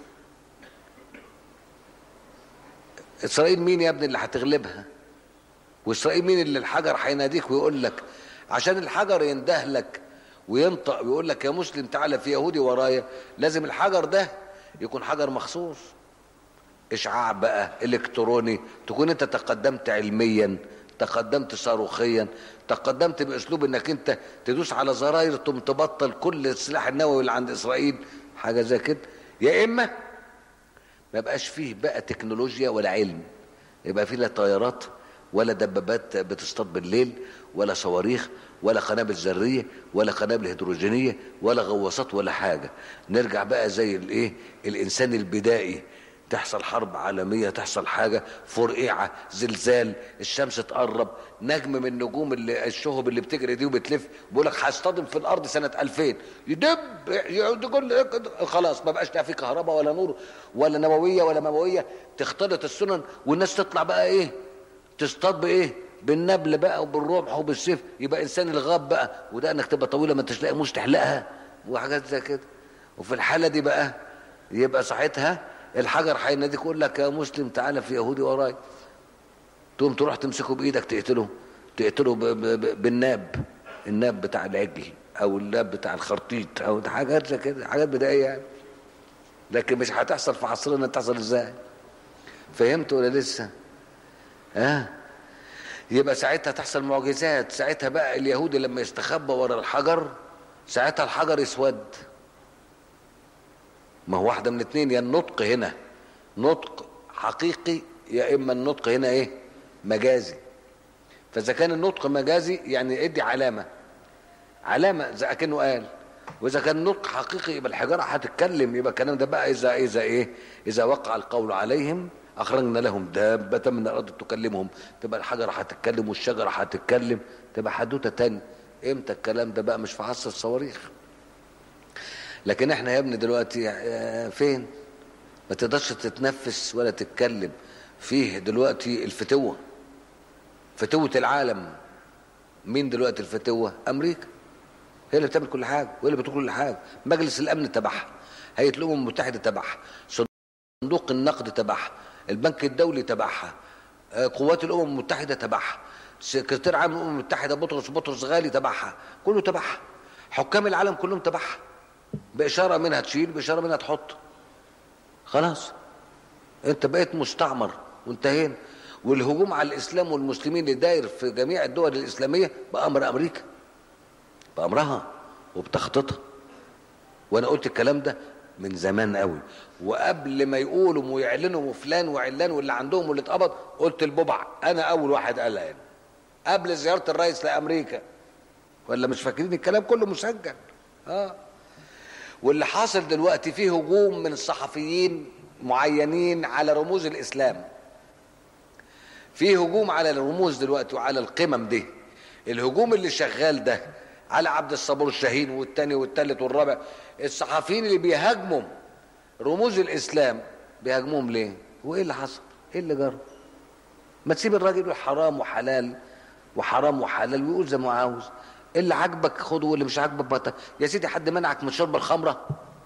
اسرائيل مين يا ابني اللي هتغلبها واسرائيل مين اللي الحجر هيناديك ويقول لك عشان الحجر ينده لك وينطق ويقول لك يا مسلم تعالى في يهودي ورايا لازم الحجر ده يكون حجر مخصوص اشعاع بقى الكتروني تكون انت تقدمت علميا تقدمت صاروخيا تقدمت باسلوب انك انت تدوس على زراير ثم تبطل كل السلاح النووي اللي عند اسرائيل حاجه زي كده يا اما ما يبقاش فيه بقى تكنولوجيا ولا علم يبقى فيه لا طيارات ولا دبابات بتصطاد بالليل ولا صواريخ ولا قنابل ذريه ولا قنابل هيدروجينيه ولا غواصات ولا حاجه نرجع بقى زي الايه الانسان البدائي تحصل حرب عالميه تحصل حاجه فرقعه زلزال الشمس تقرب نجم من نجوم اللي الشهب اللي بتجري دي وبتلف بيقول لك هيصطدم في الارض سنه 2000 يدب يقعد يقول خلاص ما بقاش لا في كهرباء ولا نور ولا نوويه ولا موويه تختلط السنن والناس تطلع بقى ايه تصطاد بايه بالنبل بقى وبالرمح وبالسيف يبقى انسان الغاب بقى وده انك تبقى طويله ما انتش لاقي مش تحلقها وحاجات زي كده وفي الحاله دي بقى يبقى ساعتها الحجر هيناديك يقول لك يا مسلم تعالى في يهودي وراي تقوم تروح تمسكه بايدك تقتله تقتله ب- ب- ب- بالناب الناب بتاع العجل او الناب بتاع الخرطيط او حاجات زي كده حاجات بدائيه يعني لكن مش هتحصل في عصرنا تحصل ازاي فهمت ولا لسه ها يبقى ساعتها تحصل معجزات ساعتها بقى اليهودي لما يستخبى ورا الحجر ساعتها الحجر يسود ما هو واحدة من اتنين يا النطق هنا نطق حقيقي يا إما النطق هنا إيه مجازي فإذا كان النطق مجازي يعني ادي علامة علامة زي كأنه قال وإذا كان النطق حقيقي يبقى الحجارة هتتكلم يبقى الكلام ده بقى إذا إذا إيه إذا وقع القول عليهم أخرجنا لهم دابة من الأرض تكلمهم تبقى الحجرة هتتكلم والشجرة هتتكلم تبقى حدوتة تاني إمتى الكلام ده بقى مش في عصر الصواريخ لكن احنا يا ابني دلوقتي آه، فين ما تقدرش تتنفس ولا تتكلم فيه دلوقتي الفتوة فتوة العالم مين دلوقتي الفتوة امريكا هي اللي بتعمل كل حاجة وهي اللي بتقول كل حاجة مجلس الامن تبعها هيئة الامم المتحدة تبعها صندوق النقد تبعها البنك الدولي تبعها آه، قوات الامم المتحدة تبعها سكرتير عام الامم المتحدة بطرس بطرس غالي تبعها كله تبعها حكام العالم كلهم تبعها بإشارة منها تشيل بإشارة منها تحط خلاص انت بقيت مستعمر وانتهينا والهجوم على الاسلام والمسلمين اللي داير في جميع الدول الاسلاميه بامر امريكا بامرها وبتخطيطها وانا قلت الكلام ده من زمان قوي وقبل ما يقولوا ويعلنوا فلان وعلان واللي عندهم واللي اتقبض قلت الببع انا اول واحد قالها هنا قبل زياره الرئيس لامريكا ولا مش فاكرين الكلام كله مسجل اه واللي حاصل دلوقتي فيه هجوم من الصحفيين معينين على رموز الاسلام في هجوم على الرموز دلوقتي وعلى القمم دي الهجوم اللي شغال ده على عبد الصبور الشاهين والتاني والتالت والرابع الصحفيين اللي بيهاجموا رموز الاسلام بيهاجموهم ليه هو ايه اللي حصل ايه اللي جرى ما تسيب الراجل يقول حرام وحلال وحرام وحلال ويقول زي ما عاوز اللي عاجبك خده واللي مش عاجبك بطل يا سيدي حد منعك من شرب الخمره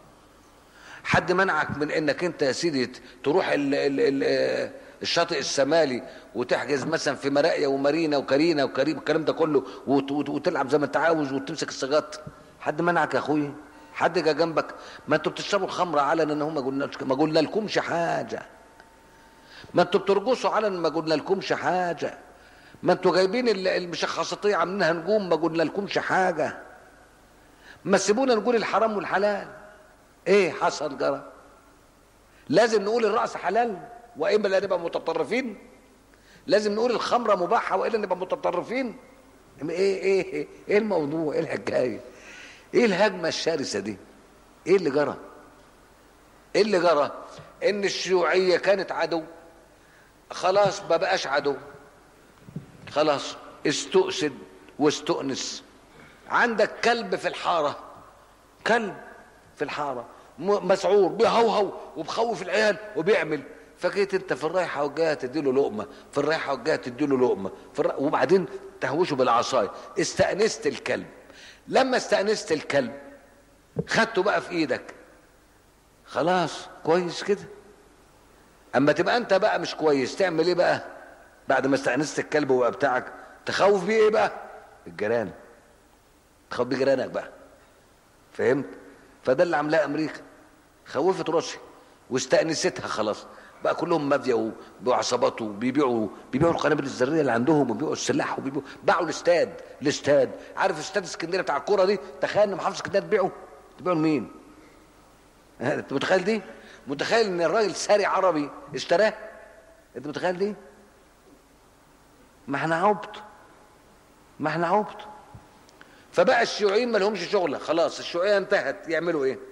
حد منعك من انك انت يا سيدي تروح ال ال ال الشاطئ الشمالي وتحجز مثلا في مراقيا ومارينا وكارينا وكريم الكلام ده كله وت- وت- وتلعب زي ما انت عاوز وتمسك السجات حد منعك يا اخويا حد جا جنبك ما انتوا بتشربوا الخمره علنا ان هم ما قلنا ما قلنا لكمش حاجه ما انتوا بترقصوا علنا ما قلنا لكمش حاجه ما انتوا جايبين ال- المشخصاتيه عاملينها نجوم ما قلنا لكمش حاجه ما سيبونا نقول الحرام والحلال ايه حصل جرى لازم نقول الرأس حلال واما لا نبقى متطرفين لازم نقول الخمرة مباحة والا نبقى متطرفين ايه ايه ايه, إيه الموضوع ايه الحكاية ايه الهجمة الشرسة دي ايه اللي جرى ايه اللي جرى ان الشيوعية كانت عدو خلاص ما بقاش عدو خلاص استؤسد واستؤنس عندك كلب في الحارة كلب في الحارة م- مسعور بيهوهو وبخوف العيال وبيعمل فجيت انت في الرايحة والجاية تديله لقمة في الرايحة والجاية تديله لقمة في الر... وبعدين تهوشه بالعصاية استأنست الكلب لما استأنست الكلب خدته بقى في ايدك خلاص كويس كده اما تبقى انت بقى مش كويس تعمل ايه بقى بعد ما استأنست الكلب وبقى بتاعك تخوف بيه ايه بقى الجيران تخوف بيه جيرانك بقى فهمت فده اللي عاملاه امريكا خوفت روسيا واستأنستها خلاص بقى كلهم مافيا وعصابات وبيبيعوا بيبيعوا القنابل الذريه اللي عندهم وبيبيعوا السلاح وبيبيعوا باعوا الاستاد الاستاد عارف استاد اسكندريه بتاع الكوره دي تخيل ان محافظه اسكندريه تبيعه تبيعه لمين؟ ها، انت متخيل دي؟ متخيل ان الراجل ساري عربي اشتراه؟ انت متخيل دي؟ ما احنا عبط ما احنا عبط فبقى الشيوعيين ما لهمش شغله خلاص الشيوعيه انتهت يعملوا ايه؟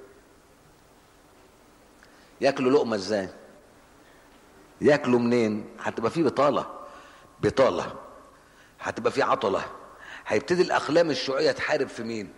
ياكلوا لقمه ازاي؟ ياكلوا منين؟ هتبقى في بطاله بطاله هتبقى في عطله هيبتدي الاقلام الشيوعيه تحارب في مين؟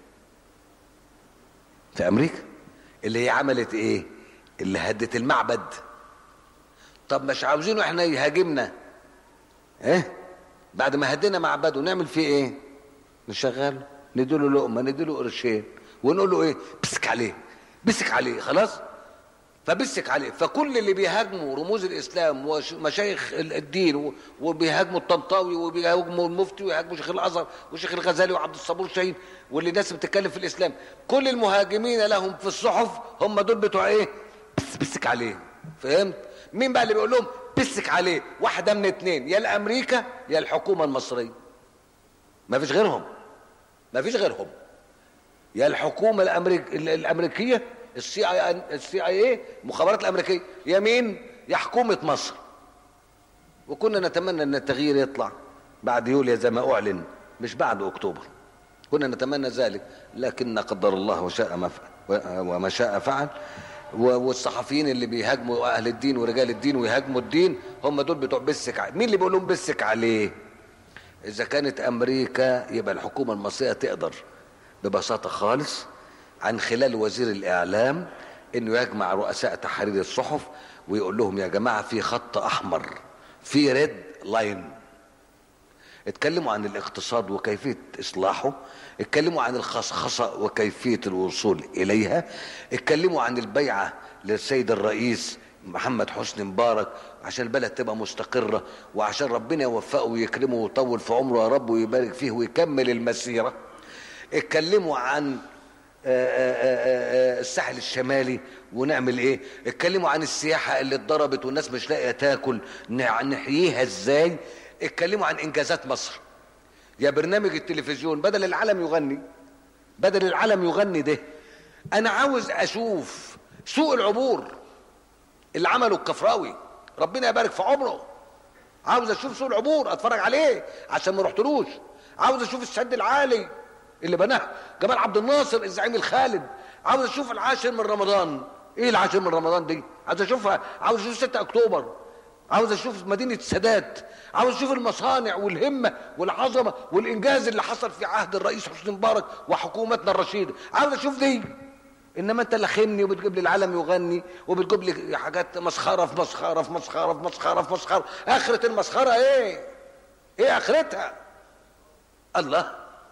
في امريكا اللي هي عملت ايه؟ اللي هدت المعبد طب مش عاوزينه احنا يهاجمنا ايه؟ بعد ما هدينا معبده نعمل فيه ايه؟ نشغله نديله لقمه نديله قرشين ونقول له ايه؟ بسك عليه بسك عليه خلاص؟ فبسك عليه فكل اللي بيهاجموا رموز الاسلام ومشايخ الدين و- وبيهاجموا الطنطاوي وبيهاجموا المفتي ويهاجموا شيخ الازهر وشيخ الغزالي وعبد الصبور شاهين واللي ناس بتتكلم في الاسلام كل المهاجمين لهم في الصحف هم دول بتوع ايه بس بسك عليه فهمت مين بقى اللي بيقول لهم بسك عليه واحده من اتنين يا الامريكا يا الحكومه المصريه ما فيش غيرهم ما فيش غيرهم يا الحكومه الأمريك... ال- الامريكيه السي اي السي اي اي المخابرات الامريكيه يا مين يا حكومه مصر وكنا نتمنى ان التغيير يطلع بعد يوليو زي ما اعلن مش بعد اكتوبر كنا نتمنى ذلك لكن قدر الله وشاء ما فعل وما شاء فعل و- والصحفيين اللي بيهاجموا اهل الدين ورجال الدين ويهاجموا الدين هم دول بتوع بسك عليه مين اللي بيقول لهم بسك عليه اذا كانت امريكا يبقى الحكومه المصريه تقدر ببساطه خالص عن خلال وزير الاعلام انه يجمع رؤساء تحرير الصحف ويقول لهم يا جماعه في خط احمر في ريد لاين اتكلموا عن الاقتصاد وكيفية إصلاحه اتكلموا عن الخصخصة وكيفية الوصول إليها اتكلموا عن البيعة للسيد الرئيس محمد حسني مبارك عشان البلد تبقى مستقرة وعشان ربنا يوفقه ويكرمه ويطول في عمره يا رب ويبارك فيه ويكمل المسيرة اتكلموا عن آه، آه، آه، الساحل الشمالي ونعمل ايه اتكلموا عن السياحة اللي اتضربت والناس مش لاقية تاكل نع- نحييها ازاي اتكلموا عن انجازات مصر يا برنامج التلفزيون بدل العالم يغني بدل العالم يغني ده انا عاوز اشوف سوق العبور اللي عمله الكفراوي ربنا يبارك في عمره عاوز اشوف سوق العبور اتفرج عليه عشان ما رحتلوش عاوز اشوف السد العالي اللي بناه جمال عبد الناصر الزعيم الخالد عاوز اشوف العاشر من رمضان ايه العاشر من رمضان دي عاوز اشوفها عاوز اشوف 6 اكتوبر عاوز اشوف مدينه السادات عاوز اشوف المصانع والهمه والعظمه والانجاز اللي حصل في عهد الرئيس حسني مبارك وحكومتنا الرشيده عاوز اشوف دي انما انت لخمني وبتجيب لي العالم يغني وبتجيب لي حاجات مسخره في مسخره في مسخره في مسخره في مسخره اخره المسخره ايه ايه اخرتها الله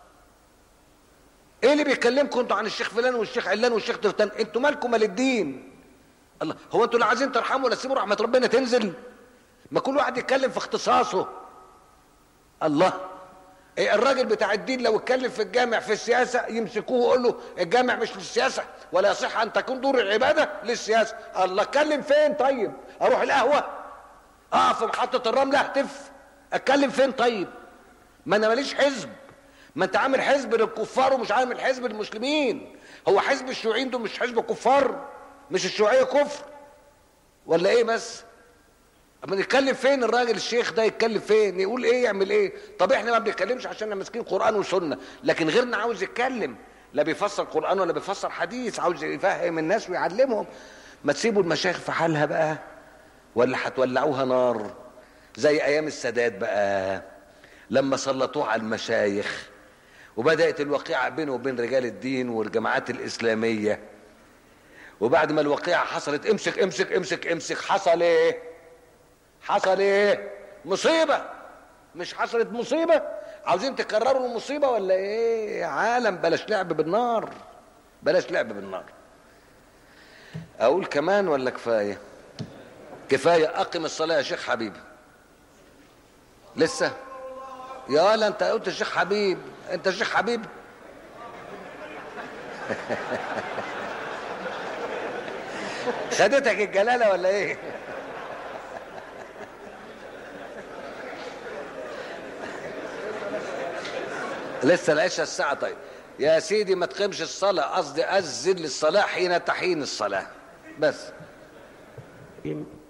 ايه اللي بيكلمكم انتوا عن الشيخ فلان والشيخ علان والشيخ تفتان انتوا مالكم مال الدين الله هو انتوا لا عايزين ترحموا ولا تسيبوا رحمه ربنا تنزل ما كل واحد يتكلم في اختصاصه الله إيه الراجل بتاع الدين لو اتكلم في الجامع في السياسه يمسكوه ويقول له الجامع مش للسياسه ولا يصح ان تكون دور العباده للسياسه الله اتكلم فين طيب اروح القهوه اقف في محطه الرمل اهتف اتكلم فين طيب ما انا ماليش حزب ما انت عامل حزب للكفار ومش عامل حزب للمسلمين هو حزب الشيوعيين دول مش حزب كفار مش الشيوعيه كفر ولا ايه بس اما نتكلم فين الراجل الشيخ ده يتكلم فين يقول ايه يعمل ايه طب احنا ما بنتكلمش عشان ماسكين قران وسنه لكن غيرنا عاوز يتكلم لا بيفسر قران ولا بيفسر حديث عاوز يفهم الناس ويعلمهم ما تسيبوا المشايخ في حالها بقى ولا هتولعوها نار زي ايام السادات بقى لما سلطوه على المشايخ وبدات الوقيعه بينه وبين رجال الدين والجماعات الاسلاميه وبعد ما الوقيعه حصلت امسك امسك امسك امسك حصل ايه حصل ايه مصيبة مش حصلت مصيبة عاوزين تكرروا المصيبة ولا ايه يا عالم بلاش لعب بالنار بلاش لعب بالنار اقول كمان ولا كفاية كفاية اقم الصلاة يا شيخ حبيبي لسه يا لا انت قلت الشيخ حبيب انت الشيخ حبيب خدتك الجلالة ولا ايه لسه العشاء الساعة طيب يا سيدي ما تقيمش الصلاة قصدي أذن للصلاة حين تحين الصلاة بس يم-